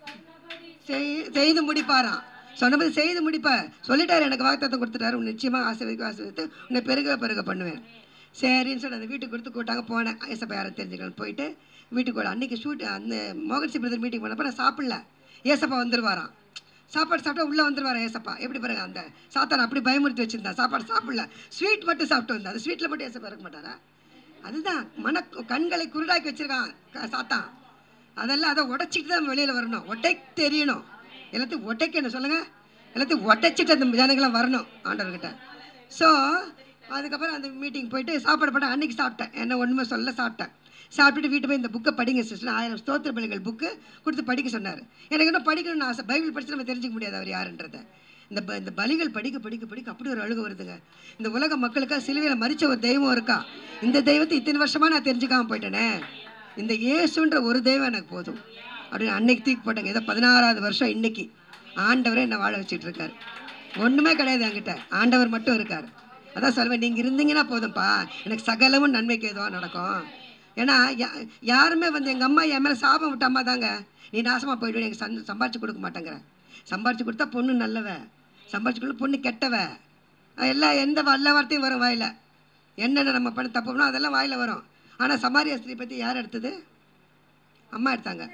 செய்- செய்து முடிப்பாராம் சொன்னபடி செய்து முடிப்பார் சொல்லிட்டாரு எனக்கு வாக்குத்தத்தம் கொடுத்துட்டாரு உன்னை நிச்சயமாக ஆசீர்வதிக்க ஆசீர்வதித்து உன்னை பெருக பெருக பண்ணுவேன் சரின்னு சொல்லி அந்த வீட்டுக்கு கொடுத்து கூட்டாங்க போனேன் ஏசப்பா யாரும் தெரிஞ்சுக்கணும் போயிட்டு வீட்டுக்கு கூட அன்றைக்கி ஷூட் அந்த மோகன் சி பிரதர் மீட்டிங் போனப்போ நான் சாப்பிடல ஏசப்பா வந்துருவாராம் சாப்பாடு சாப்பிட்டா உள்ளே வந்துருவாரா ஏசப்பா எப்படி பாருங்க அந்த சாத்தான் அப்படி பயமுறுத்தி வச்சிருந்தா சாப்பாடு சாப்பிடல ஸ்வீட் மட்டும் சாப்பிட்டு வந்தா அந்த ஸ்வீட்டில் மட்டும் ஏசப்பா இருக்க மாட்டாரா அதுதான் மன கண்களை குருடாக்கி வச்சிருக்கான் க- சாத்தான் அதெல்லாம் அதை உடைச்சிட்டு தான் வெளியில் வரணும் ஒட்டை தெரியணும் எல்லாத்தையும் உடைக்கணும் சொல்லுங்க எல்லாத்தையும் உடைச்சிட்டு அந்த ஜனங்களாம் வரணும் ஆண்டவர்கிட்ட ஸோ அதுக்கப்புறம் அந்த மீட்டிங் போயிட்டு சாப்பாடு போட்டு அன்னைக்கு சாப்பிட்டேன் என்ன ஒன்றுமே சொல்ல சாப்பிட்டேன் சாப்பிட்டுட்டு வீட்டு போய் இந்த புக்கை படிங்க சிஸ்டர் ஆயிரம் ஸ்தோத்திர பலிகள் புக்கு கொடுத்து படிக்க சொன்னார் எனக்கு இன்னும் படிக்கணும்னு ஆசை பைபிள் படிச்சு நம்ம தெரிஞ்சுக்க முடியாது அவர் யாருன்றதை இந்த ப இந்த பலிகள் படிக்க படிக்க படிக்க அப்படி ஒரு அழுக வருதுங்க இந்த உலக மக்களுக்காக சிலுவையில் மறிச்ச ஒரு தெய்வம் இருக்கா இந்த தெய்வத்தை இத்தனை வருஷமா நான் தெரிஞ்சுக்காம போயிட்டேனே இந்த இயேசுன்ற ஒரு தெய்வம் எனக்கு போதும் அப்படின்னு அன்னைக்கு தூக்கி போட்டாங்க ஏதோ பதினாறாவது வருஷம் இன்னைக்கு ஆண்டவரே என்னை வாழ வச்சுட்டு இருக்காரு ஒன்றுமே கிடையாது என்கிட்ட ஆண்டவர் மட்டும் இருக்கார் அதான் சொல்வேன் நீங்கள் இருந்தீங்கன்னா போதும்ப்பா எனக்கு சகலமும் நன்மைக்கு எதுவாக நடக்கும் ஏன்னா யா- யாருமே வந்து எங்கள் அம்மா என் மேலே சாபம் விட்ட அம்மா தாங்க நீ நாசமாக போயிடுவே எனக்கு சந் சம்பாரிச்சு கொடுக்க மாட்டேங்கிற சம்பாரிச்சு கொடுத்தா பொண்ணு நல்லவ சம்பாரிச்சு கொடுத்தா பொண்ணு கெட்டவ அஹ் எல்லா எந்த வல்ல வார்த்தையும் வரும் வாயில் என்னென்ன நம்ம பண்ண தப்பு பண்ணோம் அதெல்லாம் வாயில் வரும் ஆனால் சமாரிய ஸ்திரீ பற்றி யார் எடுத்தது அம்மா எடுத்தாங்க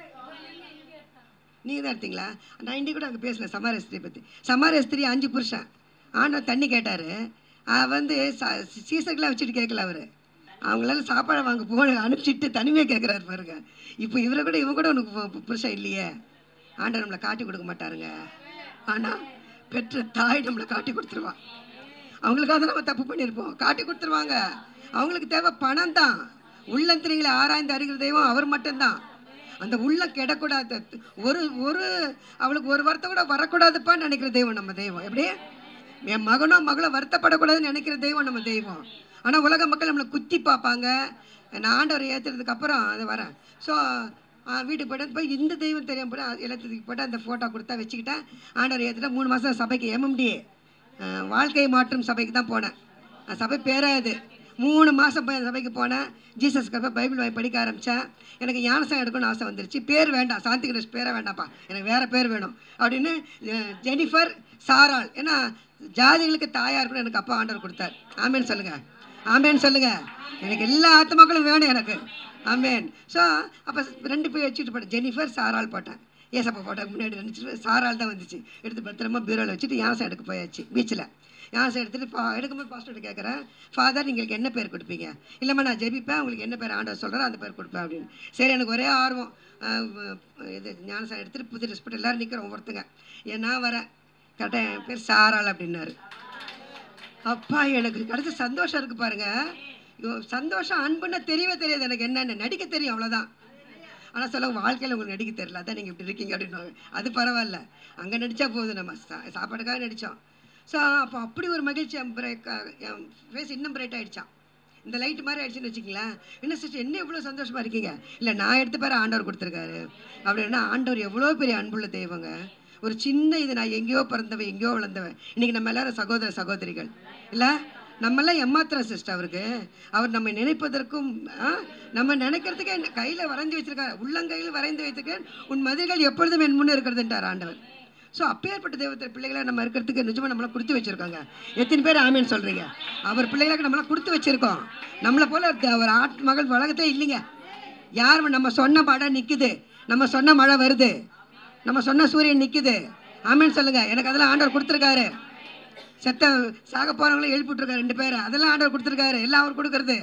நீங்கள் தான் எடுத்தீங்களா நான் இன்றைக்கி கூட அங்கே பேசினேன் சமாரிய ஸ்திரீ பற்றி சமாரிய ஸ்திரீ அஞ்சு புருஷன் ஆண்டவர் தண்ணி கேட்டார் வந்து ச சீசர்களாக வச்சுட்டு கேட்கல அவர் அவங்களால சாப்பாடு வாங்க போன அனுப்பிச்சிட்டு தனிமையாக கேட்குறாரு பாருங்க இப்போ இவரை கூட இவன் கூட உனக்கு பு- பு- புருஷன் இல்லையே ஆண்டவர் நம்மளை காட்டி கொடுக்க மாட்டாருங்க ஆனால் பெற்ற தாய் நம்மளை காட்டி கொடுத்துருவா அவங்களுக்காக நம்ம தப்பு பண்ணியிருப்போம் காட்டி கொடுத்துருவாங்க அவங்களுக்கு தேவை பணம் தான் உள்ளந்திரிகளை ஆராய்ந்து அறிகிற தெய்வம் அவர் மட்டும்தான் அந்த உள்ள கெடக்கூடாது ஒரு ஒரு அவளுக்கு ஒரு வார்த்தை கூட வரக்கூடாதுப்பான்னு நினைக்கிற தெய்வம் நம்ம தெய்வம் எப்படி என் மகனோ மகளோ வருத்தப்படக்கூடாதுன்னு நினைக்கிற தெய்வம் நம்ம தெய்வம் ஆனால் உலக மக்கள் நம்மளை குத்தி பார்ப்பாங்க நான் ஆண்டவரை ஏற்றுறதுக்கு அப்புறம் அது வரேன் ஸோ வீட்டுக்கு போய்ட்டு போய் இந்த தெய்வம் தெரியாம போட எல்லாத்துக்கு போட்டு அந்த ஃபோட்டோ கொடுத்தா வச்சுக்கிட்டேன் ஆண்டவர் ஏற்றுட்டா மூணு மாதம் சபைக்கு எம்எம்டி வாழ்க்கை மாற்றும் சபைக்கு தான் போனேன் அந்த சபை பேரே அது மூணு மாதம் போய் அந்த சபைக்கு போனேன் ஜீசஸ் கப்ப பைபிள் வாங்கி படிக்க ஆரம்பித்தேன் எனக்கு ஞானசம் எடுக்கணும்னு ஆசை வந்துருச்சு பேர் வேண்டாம் சாந்தி கணேஷ் பேரே வேண்டாம்ப்பா எனக்கு வேறு பேர் வேணும் அப்படின்னு அஹ், ஜெனிஃபர் சாராள் ஏன்னா ஜாதிகளுக்கு தாயாக இருக்கணும் எனக்கு அப்பா ஆண்டவர் கொடுத்தார் ஆமேன்னு சொல்லுங்கள் ஆமேன்னு சொல்லுங்கள் எனக்கு எல்லா ஆத்மாக்களும் வேணும் எனக்கு ஆமேன் ஸோ அப்போ ரெண்டு பேர் வச்சுட்டு போட்டேன் ஜெனிஃபர் சாராள் போட்டேன் ஏசப்பா போட்டோக்கு முன்னாடி நினச்சிட்டு சாராள் தான் வந்துச்சு எடுத்து பத்திரமா பீரோவில் வச்சுட்டு யாசம் எடுக்க போயாச்சு பீச்சில் யாசம் எடுத்துகிட்டு பா எடுக்கும்போது பாஸ்டர்கிட்ட கேட்குறேன் ஃபாதர் நீங்கள் என்ன பேர் கொடுப்பீங்க இல்லைம்மா நான் ஜெபிப்பேன் உங்களுக்கு என்ன பேர் ஆண்டவர் சொல்கிறேன் அந்த பேர் கொடுப்பேன் அப்படின்னு சரி எனக்கு ஒரே ஆர்வம் அஹ் வ- இது ஞானசம் எடுத்துகிட்டு புது ட்ரெஸ் போட்டு எல்லோரும் நிற்கிறோம் ஒவ்வொருத்தங்க ஏன் நான் வரேன் கரெக்டாக என் பேர் சாராள் அப்படின்னாரு அப்பா எனக்கு கிடைச்ச சந்தோஷம் இருக்கு பாருங்க ஐயோ, சந்தோஷம் அன்புன்னா தெரியவே தெரியாது எனக்கு என்னென்ன நடிக்க தெரியும் அவ்வளோதான் ஆனால் சில வாழ்க்கையில் உங்களுக்கு நடிக்க தெரியல அதான் நீங்கள் இப்படி இருக்கீங்க அப்படின்னுவாங்க அது பரவாயில்ல அங்கே நடித்தா போதும் நம்ம சா சாப்பாடுக்காக நடித்தோம் ஸோ அப்போ அப்படி ஒரு மகிழ்ச்சி என் பிரேக் என் ஃபேஸ் இன்னும் பிரைட் ஆகிடுச்சான் இந்த லைட் மாதிரி ஆயிடுச்சுன்னு வச்சுங்களேன் என்ன சிஸ்டர் என்ன எவ்வளோ சந்தோஷமாக இருக்கீங்க இல்லை நான் எடுத்த பேர் ஆண்டவர் கொடுத்துருக்காரு அப்படின்னா ஆண்டவர் எவ்வளோ பெரிய அன்புள்ள தெய்வங்க ஒரு சின்ன இது நான் எங்கேயோ பிறந்தவன் எங்கேயோ வளர்ந்தவன் இன்னைக்கு நம்ம எல்லாரும் சகோதர சகோதரிகள் இல்லை நம்மெல்லாம் ஏமாத்துறோம் சிஸ்டர் அவருக்கு அவர் நம்ம நினைப்பதற்கும் ஆ, நம்ம நினைக்கிறதுக்கே கையில் வரைஞ்சி வச்சிருக்காரு உள்ளங்கையில் வரைந்து வைத்திருக்கேன் உன் மதில்கள் எப்பொழுதும் என் முன்னே இருக்கிறதுன்றார் ஆண்டவர் ஸோ அப்பேற்பட்ட தெய்வத்தை பிள்ளைகளை நம்ம இருக்கிறதுக்கு நிஜமாக நம்மளை கொடுத்து வச்சிருக்கோங்க எத்தனை பேர் ஆமேன்னு சொல்கிறீங்க அவர் பிள்ளைகளுக்கு நம்மளை கொடுத்து வச்சிருக்கோம் நம்மளை போல த- ஒரு ஆட் மகள் உலகத்தே இல்லைங்க யார் நம்ம சொன்ன படம் நிற்குது நம்ம சொன்ன மழை வருது நம்ம சொன்ன சூரியன் நிற்குது ஆமேன்னு சொல்லுங்க எனக்கு அதெல்லாம் ஆண்டவர் கொடுத்துருக்காரு செத்த சாக போகிறவங்களும் எழுப்பிட்டுருக்காரு ரெண்டு பேரை அதெல்லாம் ஆண்டவர் கொடுத்துருக்காரு எல்லாம் அவர் கொடுக்கறது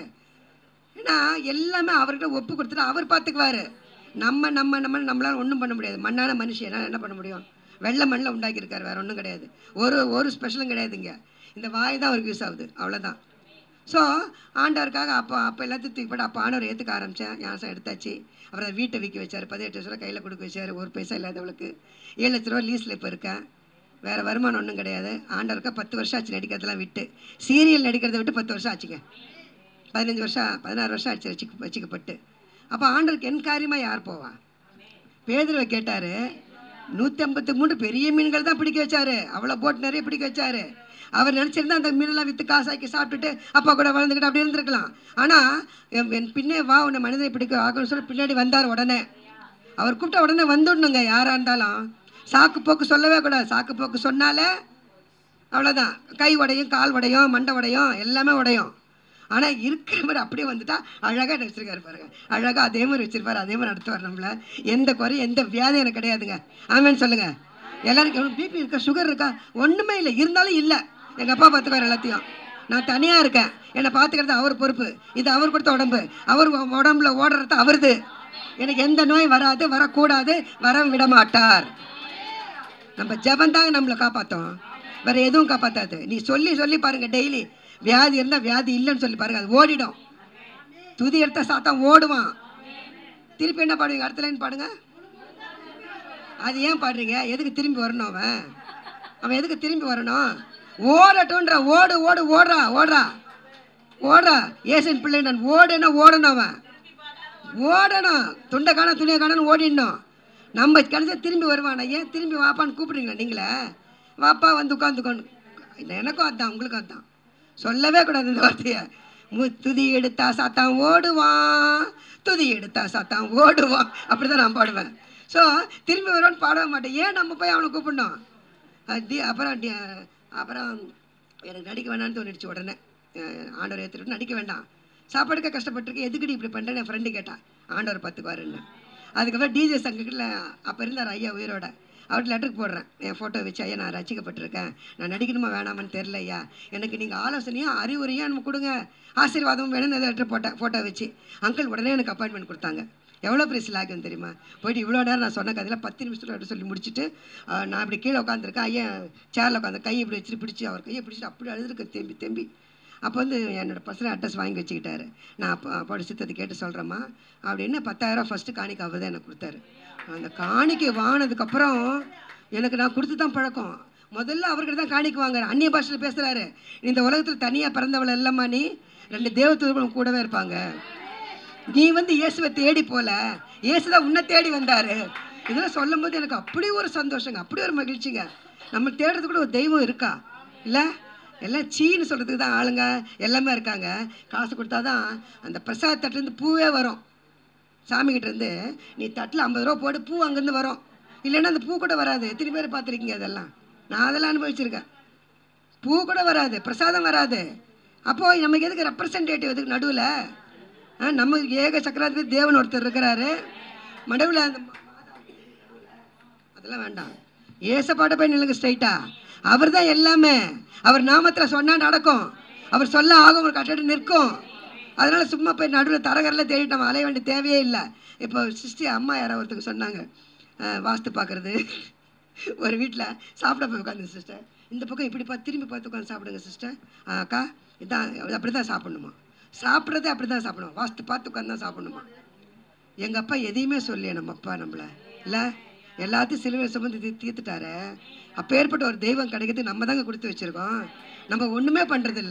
ஏன்னா எல்லாமே அவர்கிட்ட ஒப்பு கொடுத்துட்டு அவர் பார்த்துக்குவாரு நம்ம நம்ம நம்ம நம்மளால ஒன்றும் பண்ண முடியாது மண்ணான மனுஷன் என்னால் என்ன பண்ண முடியும் வெள்ளை மண்ணில் உண்டாக்கியிருக்காரு வேற ஒன்றும் கிடையாது ஒரு ஒரு ஸ்பெஷலும் கிடையாதுங்க இந்த வாய் தான் அவருக்கு யூஸ் ஆகுது அவ்வளோதான் ஸோ ஆண்டவருக்காக அப்போ அப்போ எல்லாத்தையும் தூக்கி போட்டு அப்போ ஆண்டவர் ஏற்றுக்க ஆரம்பித்தேன் ஞாசம் எடுத்தாச்சு அப்புறம் அதை வீட்டை விற்க வச்சார் பதினெட்டு வருஷம் கையில் கொடுக்க வச்சார் ஒரு பைசா இல்லாதவளுக்கு ஏழு லட்ச ரூபா லீஸில் இப்போ இருக்கேன் வேறு வருமானம் ஒன்றும் கிடையாது ஆண்டவருக்கா பத்து வருஷம் ஆச்சு நடிக்கிறதெல்லாம் விட்டு சீரியல் நடிக்கிறத விட்டு பத்து வருஷம் ஆச்சுங்க பதினஞ்சு வருஷம் பதினாறு வருஷம் ஆச்சு வச்சுக்க வச்சுக்கப்பட்டு அப்போ ஆண்டருக்கு என் காரியமாக யார் போவா பேதுருவை கேட்டார் நூற்றி ஐம்பத்தி மூணு பெரிய மீன்கள் தான் பிடிக்க வச்சாரு அவ்வளோ போட் நிறைய பிடிக்க வச்சாரு அவர் நினச்சிருந்தா அந்த மீனெல்லாம் விற்று காசாக்கி சாப்பிட்டுட்டு அப்பா கூட வளர்ந்துக்கிட்டு அப்படி இருந்திருக்கலாம் ஆனால் என் என் பின்னே வா உன்னை மனிதனை பிடிக்க ஆகணும்னு சொல்லி பின்னாடி வந்தார் உடனே அவர் கூப்பிட்ட உடனே வந்துடணுங்க யாராக இருந்தாலும் சாக்கு போக்கு சொல்லவே கூடாது சாக்கு போக்கு சொன்னாலே அவ்வளோதான் கை உடையும் கால் உடையும் மண்டை உடையும் எல்லாமே உடையும் ஆனால் இருக்கிற மாதிரி அப்படியே வந்துட்டா அழகாக வச்சிருக்காரு பாருங்க அழகாக அதே மாதிரி வச்சிருப்பாரு அதே மாதிரி நடத்துவார் நம்மள எந்த குறையும் எந்த வியாதியும் எனக்கு கிடையாதுங்க ஆமேன்னு சொல்லுங்க எல்லாருக்கும் பிபி இருக்கா சுகர் இருக்கா ஒன்றுமே இல்லை இருந்தாலும் இல்லை எங்கள் அப்பா பார்த்துக்கார் எல்லாத்தையும் நான் தனியாக இருக்கேன் என்னை பார்த்துக்கிறது அவர் பொறுப்பு இது அவர் கொடுத்த உடம்பு அவர் உ- உடம்புல ஓடுறது அவருது எனக்கு எந்த நோய் வராது வரக்கூடாது வர விட மாட்டார் நம்ம ஜெபம் தாங்க நம்மளை காப்பாற்றும் வேற எதுவும் காப்பாத்தாது நீ சொல்லி சொல்லி பாருங்க டெய்லி வியாதி இருந்தால் வியாதி இல்லைன்னு சொல்லி பாருங்க அது ஓடிடும் துதி எடுத்த சாத்தான் ஓடுவான் திருப்பி என்ன பாடுவீங்க அடுத்த லைன் பாடுங்க அது ஏன் பாடுறீங்க எதுக்கு திரும்பி வரணும் அவன் அவன் எதுக்கு திரும்பி வரணும் ஓடட்டும்ன்ற ஓடு ஓடு ஓடுறா ஓடுறா ஓடுறா ஏசன் பிள்ளை நான் ஓடுனா ஓடணும் அவன் ஓடணும் துண்டை காண துணியை காணன்னு ஓடிடணும் நம்ம கிடைச்சா திரும்பி வருவானா ஏன் திரும்பி வாப்பான்னு கூப்பிடுறீங்களா நீங்களே வாப்பா வந்து உட்காந்துக்கோன்னு எனக்கும் அதான் உங்களுக்கும் அதான் சொல்லவே கூடாது இந்த வார்த்தையை மு துதி எடுத்தா சாத்தான் ஓடுவான் துதி எடுத்தா சாத்தான் ஓடுவான் அப்படி தான் நான் பாடுவேன் ஸோ திரும்பி வருவான்னு பாடவே மாட்டேன் ஏன் நம்ம போய் அவனை கூப்பிடணும் அது டி- அப்புறம் டி- அப்புறம் எனக்கு நடிக்க வேணாம்னு தோணிடுச்சு உடனே அஹ் ஆண்டவர் ஏற்றுட்டு நடிக்க வேண்டாம் சாப்பாடுக்க கஷ்டப்பட்டிருக்கேன் எதுக்குடி இப்படி பண்ணுறேன் என் ஃப்ரெண்டு கேட்டான் ஆண்டவர் பத்துக்குவாருன்னு அதுக்கப்புறம் டிஜே சங்கத்தில் அப்போ இருந்தார் ஐயா உயிரோட அவர்கிட்ட லெட்டருக்கு போடுறேன் என் ஃபோட்டோ வச்சு ஐயா நான் ரசிக்கப்பட்டிருக்கேன் நான் நடிக்கணுமா வேணாமான்னு தெரில ஐயா எனக்கு நீங்கள் ஆலோசனையும் அறிவுரையும் எனக்கு கொடுங்க ஆசீர்வாதமும் வேணும்னு லெட்டர் போட்டேன் ஃபோட்டோ வச்சு அங்கிள் உடனே எனக்கு அப்பாயின்மெண்ட் கொடுத்தாங்க எவ்வளோ பெரிய சிலாகியம் தெரியுமா போயிட்டு இவ்வளோ நேரம் நான் சொன்ன கதையில் பத்து நிமிஷத்தில் எடுத்து சொல்லி முடிச்சுட்டு ஆஹ், நான் இப்படி கீழே உட்காந்துருக்கேன் ஐயா சேரில் உட்காந்து கையை இப்படி வச்சுட்டு பிடிச்சி அவர் கையை பிடிச்சிட்டு அப்படி அழுதுருக்கு தெம்பி தெம்பி அப்போ வந்து என்னோட பர்சனல் அட்ரஸ் வாங்கி வச்சுக்கிட்டாரு நான் அப்போ அப்போ சித்தத்தை கேட்டு சொல்கிறேம்மா அப்படின்னு பத்தாயிரம் ஃபஸ்ட்டு காணிக்கை அவர் தான் எனக்கு கொடுத்தாரு அந்த காணிக்கை வாங்கினதுக்கப்புறம் எனக்கு நான் கொடுத்து தான் பழக்கம் முதல்ல அவர்கிட்ட தான் காணிக்கை வாங்குறேன் அந்நிய பாஷையில் பேசுகிறாரு இந்த உலகத்தில் தனியாக பிறந்தவள் இல்லைம்மா நீ ரெண்டு தேவதூர்களும் கூடவே இருப்பாங்க நீ வந்து இயேசுவை தேடி போல இயேசுதான் உன்னை தேடி வந்தாரு இதெல்லாம் சொல்லும்போது எனக்கு அப்படி ஒரு சந்தோஷங்க அப்படி ஒரு மகிழ்ச்சிங்க நம்ம தேடுறது கூட ஒரு தெய்வம் இருக்கா இல்லை எல்லாம் சீன்னு சொல்கிறதுக்கு தான் ஆளுங்க எல்லாமே இருக்காங்க காசு கொடுத்தா தான் அந்த பிரசாத தட்டுலேருந்து பூவே வரும் சாமிகிட்ட இருந்து நீ தட்டில் ஐம்பது ரூபா போட்டு பூ அங்கேருந்து வரும் இல்லைன்னா அந்த பூ கூட வராது எத்தனை பேர் பார்த்துருக்கீங்க அதெல்லாம் நான் அதெல்லாம் அனுபவிச்சிருக்கேன் பூ கூட வராது பிரசாதம் வராது அப்போது நமக்கு எதுக்கு ரெப்ரசன்டேட்டிவ் எதுக்கு நடுவில் நம்ம ஏக சக்கராதிபதி தேவன் ஒருத்தர் இருக்கிறாரு மடவில் அந்த அதெல்லாம் வேண்டாம் ஏசப்பாட்ட போய் நில்லுங்க ஸ்ட்ரைட்டா அவர் தான் எல்லாமே அவர் நாமத்தில் சொன்னால் நடக்கும் அவர் சொல்ல ஆகும் ஒரு கட்டிடம் நிற்கும் அதனால சும்மா போய் நடுவில் தரகரில் தேடிட்டு நம்ம அலைய வேண்டிய தேவையே இல்லை இப்போ சிஸ்டி அம்மா யாரோ ஒருத்தருக்கு சொன்னாங்க அஹ், வாஸ்து பார்க்குறது ஒரு வீட்டில் சாப்பிட போய் உட்காந்து சிஸ்டர் இந்த பக்கம் இப்படி பார்த்து திரும்பி பார்த்து உட்காந்து சாப்பிடுங்க சிஸ்டர் அக்கா இதான் அப்படி தான் சாப்பிடணுமா சாப்பிட்றதே அப்படி தான் சாப்பிடணும் வாஸ்து பார்த்து உட்காந்து தான் சாப்பிடணுமா எங்கள் அப்பா எதையுமே சொல்லலையே நம்ம அப்பா நம்மளை இல்லை எல்லாத்தையும் சிலுவை சுமந்து தீ தீர்த்துட்டாரு அப்பேற்பட்ட ஒரு தெய்வம் கிடைக்கிறது நம்ம தாங்க கொடுத்து வச்சுருக்கோம் நம்ம ஒன்றுமே பண்ணுறதில்ல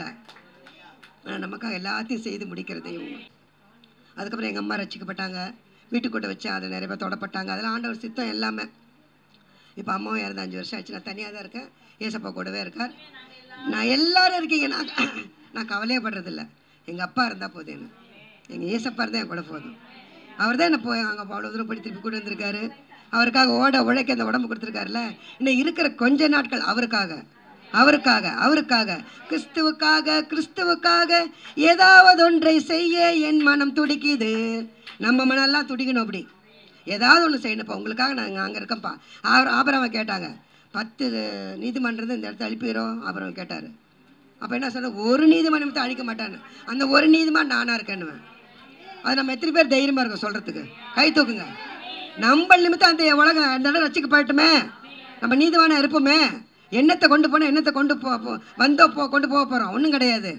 ஆனால் நமக்காக எல்லாத்தையும் செய்து முடிக்கிற தெய்வம் அதுக்கப்புறம் எங்கள் அம்மா ரசிக்கப்பட்டாங்க வீட்டுக்கூட்ட வச்சு அதை நிறைய பேர் தொடப்பட்டாங்க அதெல்லாம் ஆண்டவர் சித்தம் எல்லாமே இப்போ அம்மாவும் இறந்து அஞ்சு வருஷம் ஆச்சு நான் தனியாக தான் இருக்கேன் ஏசப்பா கூடவே இருக்கார் நான் எல்லாரும் இருக்கீங்க நான் நான் கவலையே படுறதில்ல எங்கள் அப்பா இருந்தால் போதும் எனக்கு எங்கள் ஏசப்பா இருந்தால் என் கூட போதும் அவர் தான் என்ன போய் அங்கே அவ்வளோ தூரம் போய் திருப்பி கூட வந்திருக்காரு அவருக்காக ஓட உழைக்க அந்த உடம்பு கொடுத்துருக்காருல்ல இன்னும் இருக்கிற கொஞ்ச நாட்கள் அவருக்காக அவருக்காக அவருக்காக கிறிஸ்துவுக்காக கிறிஸ்துவுக்காக ஏதாவது ஒன்றை செய்ய என் மனம் துடிக்குது நம்ம மனம்லாம் துடிக்கணும் அப்படி ஏதாவது ஒன்று செய்யணும்ப்பா உங்களுக்காக நாங்கள் அங்கே இருக்கோம்ப்பா அவர் ஆபரவன் கேட்டாங்க பத்து நீதிமன்றம் இந்த இடத்த அழிப்பிடுறோம் ஆபரவன் கேட்டார் அப்போ என்ன சொன்ன ஒரு நீதிமன்றத்தை அழிக்க மாட்டான்னு அந்த ஒரு நீதிமான் நானாக இருக்கேன்னுவேன் அது நம்ம எத்தனை பேர் தைரியமாக இருக்கோம் சொல்கிறதுக்கு கை தூக்குங்க நம்ம நிமித்தம் அந்த உலகம் அந்த இடம் ரசிக்கப்படட்டுமே நம்ம நீதிவானா இருப்போமே எண்ணத்தை கொண்டு போனால் எண்ணத்தை கொண்டு போ போ- வந்தோ போ கொண்டு போக போகிறோம் ஒன்றும் கிடையாது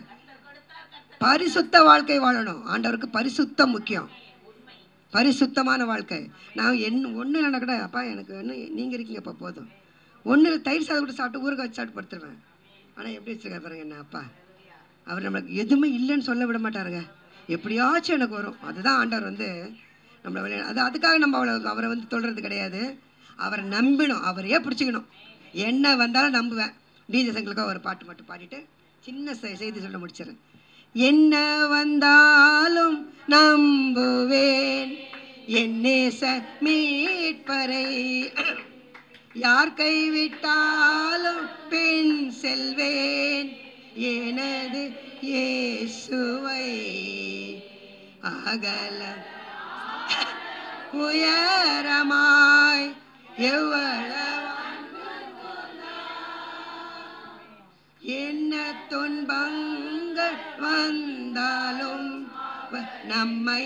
பரிசுத்த வாழ்க்கை வாழணும் ஆண்டவருக்கு பரிசுத்தம் முக்கியம் பரிசுத்தமான வாழ்க்கை நான் என் ஒன்றும் இல்லைனா கூட அப்பா எனக்கு என்ன நீங்கள் இருக்கீங்கப்பா போதும் ஒன்றில் தயிர் சாதம் கூட சாப்பிட்டு ஊறுகாய் வச்சு சாப்பிட்டு படுத்துருவேன் ஆனால் எப்படி வச்சுருக்காரு பாருங்க என்ன அப்பா அவர் நம்மளுக்கு எதுவுமே இல்லைன்னு சொல்ல விட மாட்டாருங்க எப்படியாச்சும் எனக்கு வரும் அதுதான் ஆண்டவர் வந்து நம்மளை விளையா அது அதுக்காக நம்ம அவளை அவரை வந்து தொடுறது கிடையாது அவரை நம்பினோம் அவரையே பிடிச்சிக்கணும் என்ன வந்தாலும் நம்புவேன் டிஜே சங்களுக்காக ஒரு பாட்டு மட்டும் பாடிட்டு சின்ன செ- செய்தி சொல்ல முடிச்சிடுறேன் என்ன வந்தாலும் நம்புவேன் என் நேச மீட்பரை யார் கைவிட்டாலும் பின் செல்வேன் எனது இயேசுவை அகல உயரமாய் எவ்வளவு என்ன துன்பங்கள் வந்தாலும் வ- நம்மை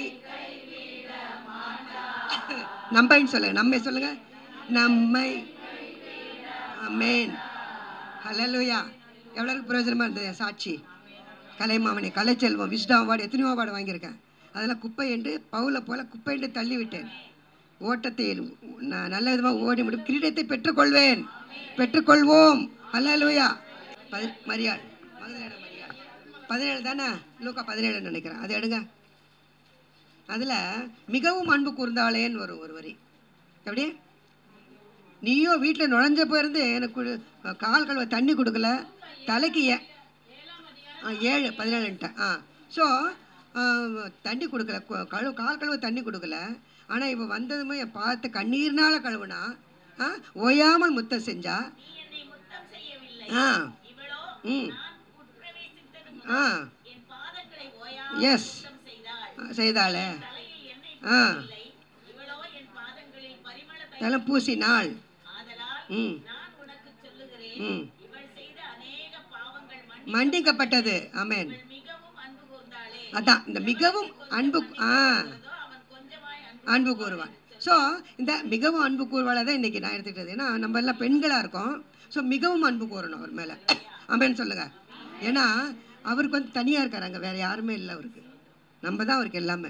நம்மைன்னு சொல்லுங்க நம்மை சொல்லுங்க நம்மை அமேன் ஹalleluya எவ்வளவு பிரயோஜனமா இருந்தது என் சாட்சி கலைமாமணி கலைச்செல்வம் விஸ்டம் அவார்டு எத்தனையோ அவார்டு வாங்கியிருக்கேன் அதெல்லாம் குப்பை என்று பவுலை போல குப்பை என்று தள்ளி விட்டேன் ஓட்டத்தை நான் நல்ல விதமாக ஓடி முடியும் கிரீடத்தை பெற்றுக்கொள்வேன் பெற்றுக்கொள்வோம் அல்லேலூயா பதி மரியாள் மகதலேனா மரியாள் பதினேழு தானே லூக்கா பதினேழுன்னு நினைக்கிறேன் அதை எடுங்க அதில் மிகவும் அன்பு கூர்ந்தாளேன்னு வரும் ஒரு வரி எப்படி நீயோ வீட்டில் நுழைஞ்ச போயிருந்து எனக்கு குடு- கால் கழுவ தண்ணி கொடுக்கல தலைக்கு ஏன் ஆ ஏழு பதினேழுன்ட்டேன் ஆ ஸோ தண்ணி கொடுக்கல கு- கழுவு கால் கழுவ தண்ணி கொடுக்கல ஆனால் இப்போ வந்ததுமே என் பார்த்து கண்ணீர்னால கழுவுனா ஆ ஓயாமல் முத்தம் செஞ்சா என்னை முத்தம் செய்யவில்லை ஆ இவளோ ம் நான் உட்பிரவேசித்தது ஆ என் பாதங்களை ஓயாமல் எஸ் முத்தம் செய்தாள் செய்தாளே தலையில் எண்ணெய் ஆ இல்லை இவளோ என் பாதங்களில் பரிமள தலை பூசினாள் ஆதலால் ம் நான் உனக்கு சொல்லுகிறேன் ம் இவள் செய்த அநேக பாவங்கள் மன்னி மன்னிக்கப்பட்டது ஆமென் இவள் மிகவும் அன்பு கூர்ந்தாளே அதான் இந்த மிகவும் அன்பு ஆ அதோ அவன் கொஞ்சமாய் அன்பு அன்பு கூறுவான் ஸோ இந்த மிகவும் அன்பு கூறுவாளை தான் இன்றைக்கி நான் எடுத்துக்கிட்டது ஏன்னா நம்ம எல்லாம் பெண்களாக இருக்கோம் ஸோ மிகவும் அன்பு கூறணும் அவர் மேலே அமேன்னு சொல்லுங்க ஏன்னா அவருக்கு வந்து தனியாக இருக்காரு அங்கே வேறு யாருமே இல்லை அவருக்கு நம்ம தான் அவருக்கு எல்லாமே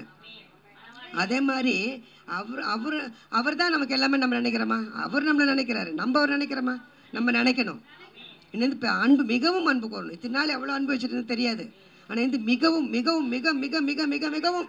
அதே மாதிரி அவர் அவர் அவர் தான் நமக்கு எல்லாமே நம்ம நினைக்கிறோமா அவர் நம்மளை நினைக்கிறாரு நம்ம அவர் நினைக்கிறோமா நம்ம நினைக்கணும் இன்னும் இப்போ அன்பு மிகவும் அன்பு கூறணும் இத்தனை நாள் எவ்வளோ அன்பு வச்சுருந்தது தெரியாது ஆனால் இது மிகவும் மிகவும் மிக மிக மிக மிக மிகவும்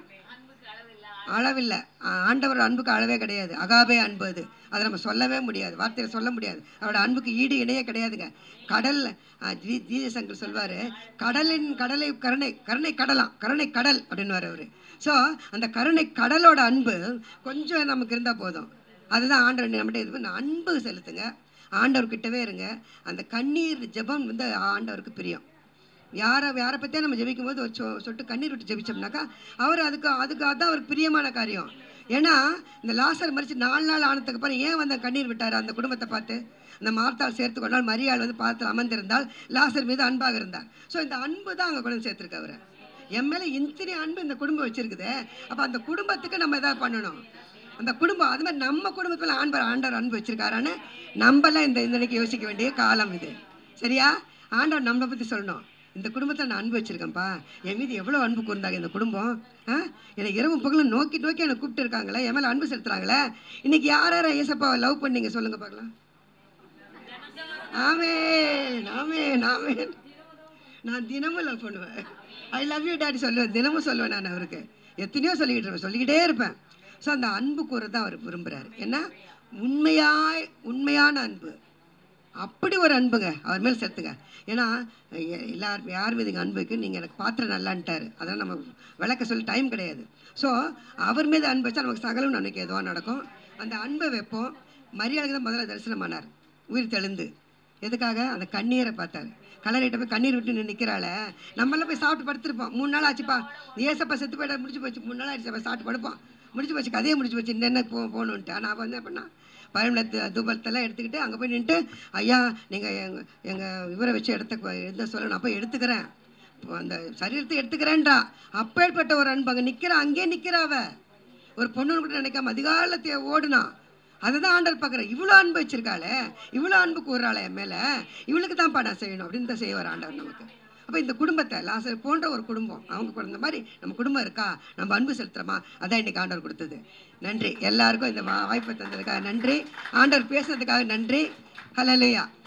அளவில்லை ஆ- ஆண்டவர் அன்புக்கு அளவே கிடையாது அகாபே அன்பு அது அதை நம்ம சொல்லவே முடியாது வார்த்தையில் சொல்ல முடியாது அவரோட அன்புக்கு ஈடு இணையே கிடையாதுங்க கடல் ஜீசங்கர் சொல்வார் கடலின் கடலை கருணை கருணை கடலாம் கருணை கடல் அப்படின்னு அவர் ஸோ அந்த கருணை கடலோட அன்பு கொஞ்சம் நமக்கு இருந்தால் போதும் அதுதான் ஆண்டவர் நம்மகிட்ட இது பண்ண அன்பு செலுத்துங்க ஆண்டவர்கிட்டவே இருங்க அந்த கண்ணீர் ஜெபம் வந்து ஆண்டவருக்கு பிரியம் யாரை யாரை பற்றியா நம்ம ஜெபிக்கும் போது ஒரு சொ சொட்டு கண்ணீர் விட்டு ஜெபிச்சோம்னாக்கா அவர் அதுக்கு அதுக்கு அதான் அவருக்கு பிரியமான காரியம் ஏன்னா இந்த லாசர் மறிச்சு நாலு நாள் ஆனதுக்கு அப்புறம் ஏன் வந்து கண்ணீர் விட்டார் அந்த குடும்பத்தை பார்த்து அந்த மார்த்தாள் சேர்த்து கொண்டால் மரியாள் வந்து பார்த்து அமர்ந்திருந்தால் லாசர் மீது அன்பாக இருந்தார் ஸோ இந்த அன்பு தான் அங்கே கொண்டு வந்து சேர்த்துருக்கு அவரை என் மேலே இத்தனை அன்பு இந்த குடும்பம் வச்சிருக்குது அப்போ அந்த குடும்பத்துக்கு நம்ம எதாவது பண்ணணும் அந்த குடும்பம் அது மாதிரி நம்ம குடும்பத்தில் ஆண்டவர் ஆண்டவர் அன்பு வச்சிருக்காரான்னு நம்மலாம் இந்த இந்த இன்னைக்கு யோசிக்க வேண்டிய காலம் இது சரியா ஆண்டவர் நம்மளை பற்றி சொல்லணும் இந்த குடும்பத்தில் நான் அன்பு வச்சிருக்கேன்ப்பா என் மீது எவ்வளோ அன்பு கூர்ந்தாங்க இந்த குடும்பம் ஆ என்னை இரவும் பகலும் நோக்கி நோக்கி என்னை கூப்பிட்டு இருக்காங்களே என் மேலே அன்பு செலுத்துறாங்களே இன்னைக்கு யார் யாரை ஏசப்பாவை லவ் பண்ணீங்க சொல்லுங்க பார்க்கலாம் ஆமேன் ஆமேன் ஆமேன் நான் தினமும் லவ் பண்ணுவேன் ஐ லவ் யூ டாடி சொல்லுவேன் தினமும் சொல்லுவேன் நான் அவருக்கு எத்தனையோ சொல்லிக்கிட்டு இருப்பேன் சொல்லிக்கிட்டே இருப்பேன் ஸோ அந்த அன்பு கூறதான் அவர் விரும்புகிறார் ஏன்னா உண்மையாய் உண்மையான அன்பு அப்படி ஒரு அன்புங்க அவர் மேல் செலுத்துங்க ஏன்னா எ- எல்லார் யார் மீது அன்பு இருக்கு நீங்கள் எனக்கு பாத்திரம் நல்லான்ட்டார் அதெல்லாம் நம்ம விளக்க சொல்லி டைம் கிடையாது ஸோ அவர் மீது அன்பு வச்சா நமக்கு சகலம் நன்மைக்கு எதுவாக நடக்கும் அந்த அன்பை வைப்போம் மரியாதைக்கு தான் முதல்ல தரிசனமானார் உயிர் தெளிந்து எதுக்காக அந்த கண்ணீரை பார்த்தாரு கலரிட்ட போய் கண்ணீர் விட்டு நின்று நிற்கிறாள நம்மளாம் போய் சாப்பிட்டு படுத்திருப்போம் மூணு நாள் ஆச்சுப்பா ஏசப்பா செத்து போயிட்டா முடிச்சு போச்சு மூணு நாள் ஆச்சு அப்ப சாப்பிட்டு படுப்போம் முடிச்சு போச்சு கதையை முடிச்சு போச்சு இன்னும் என்ன போ போகணுன்ட்டு ஆனால் அவள் வந்து என்ன பண்ணா பயமில்ல தூபத்தெல்லாம் எடுத்துக்கிட்டு அங்கே போய் நின்றுட்டு ஐயா நீங்கள் எங்கள் எங்கள் இவரை வச்சு எடுத்த எடுத்த சொல்லணும் அப்போ எடுத்துக்கிறேன் இப்போ அந்த சரீரத்தை எடுத்துக்கிறேன்றா அப்பேற்பட்ட ஒரு அன்பு அங்கே நிற்கிறா அங்கேயே நிற்கிறா அவ ஒரு பொண்ணுன்னு கூட நினைக்காம அதிகாலத்தை ஓடுனா அதை தான் ஆண்டர் பார்க்குறேன் இவ்வளோ அன்பு வச்சிருக்காளே இவ்வளோ அன்பு கூறுறாளே என் மேலே இவளுக்கு தான் நான் செய்யணும் அப்படின்னு தான் செய்வார் ஆண்டவர் நமக்கு அப்போ இந்த குடும்பத்தை லாசர் போன்ற ஒரு குடும்பம் அவங்க கூட இந்த மாதிரி நம்ம குடும்பம் இருக்கா நம்ம அன்பு செலுத்துறோமா அதான் இன்னைக்கு ஆண்டவர் கொடுத்தது நன்றி எல்லாருக்கும் இந்த வா- வாய்ப்பை தந்ததுக்காக நன்றி ஆண்டவர் பேசுனதுக்காக நன்றி ஹலலுயா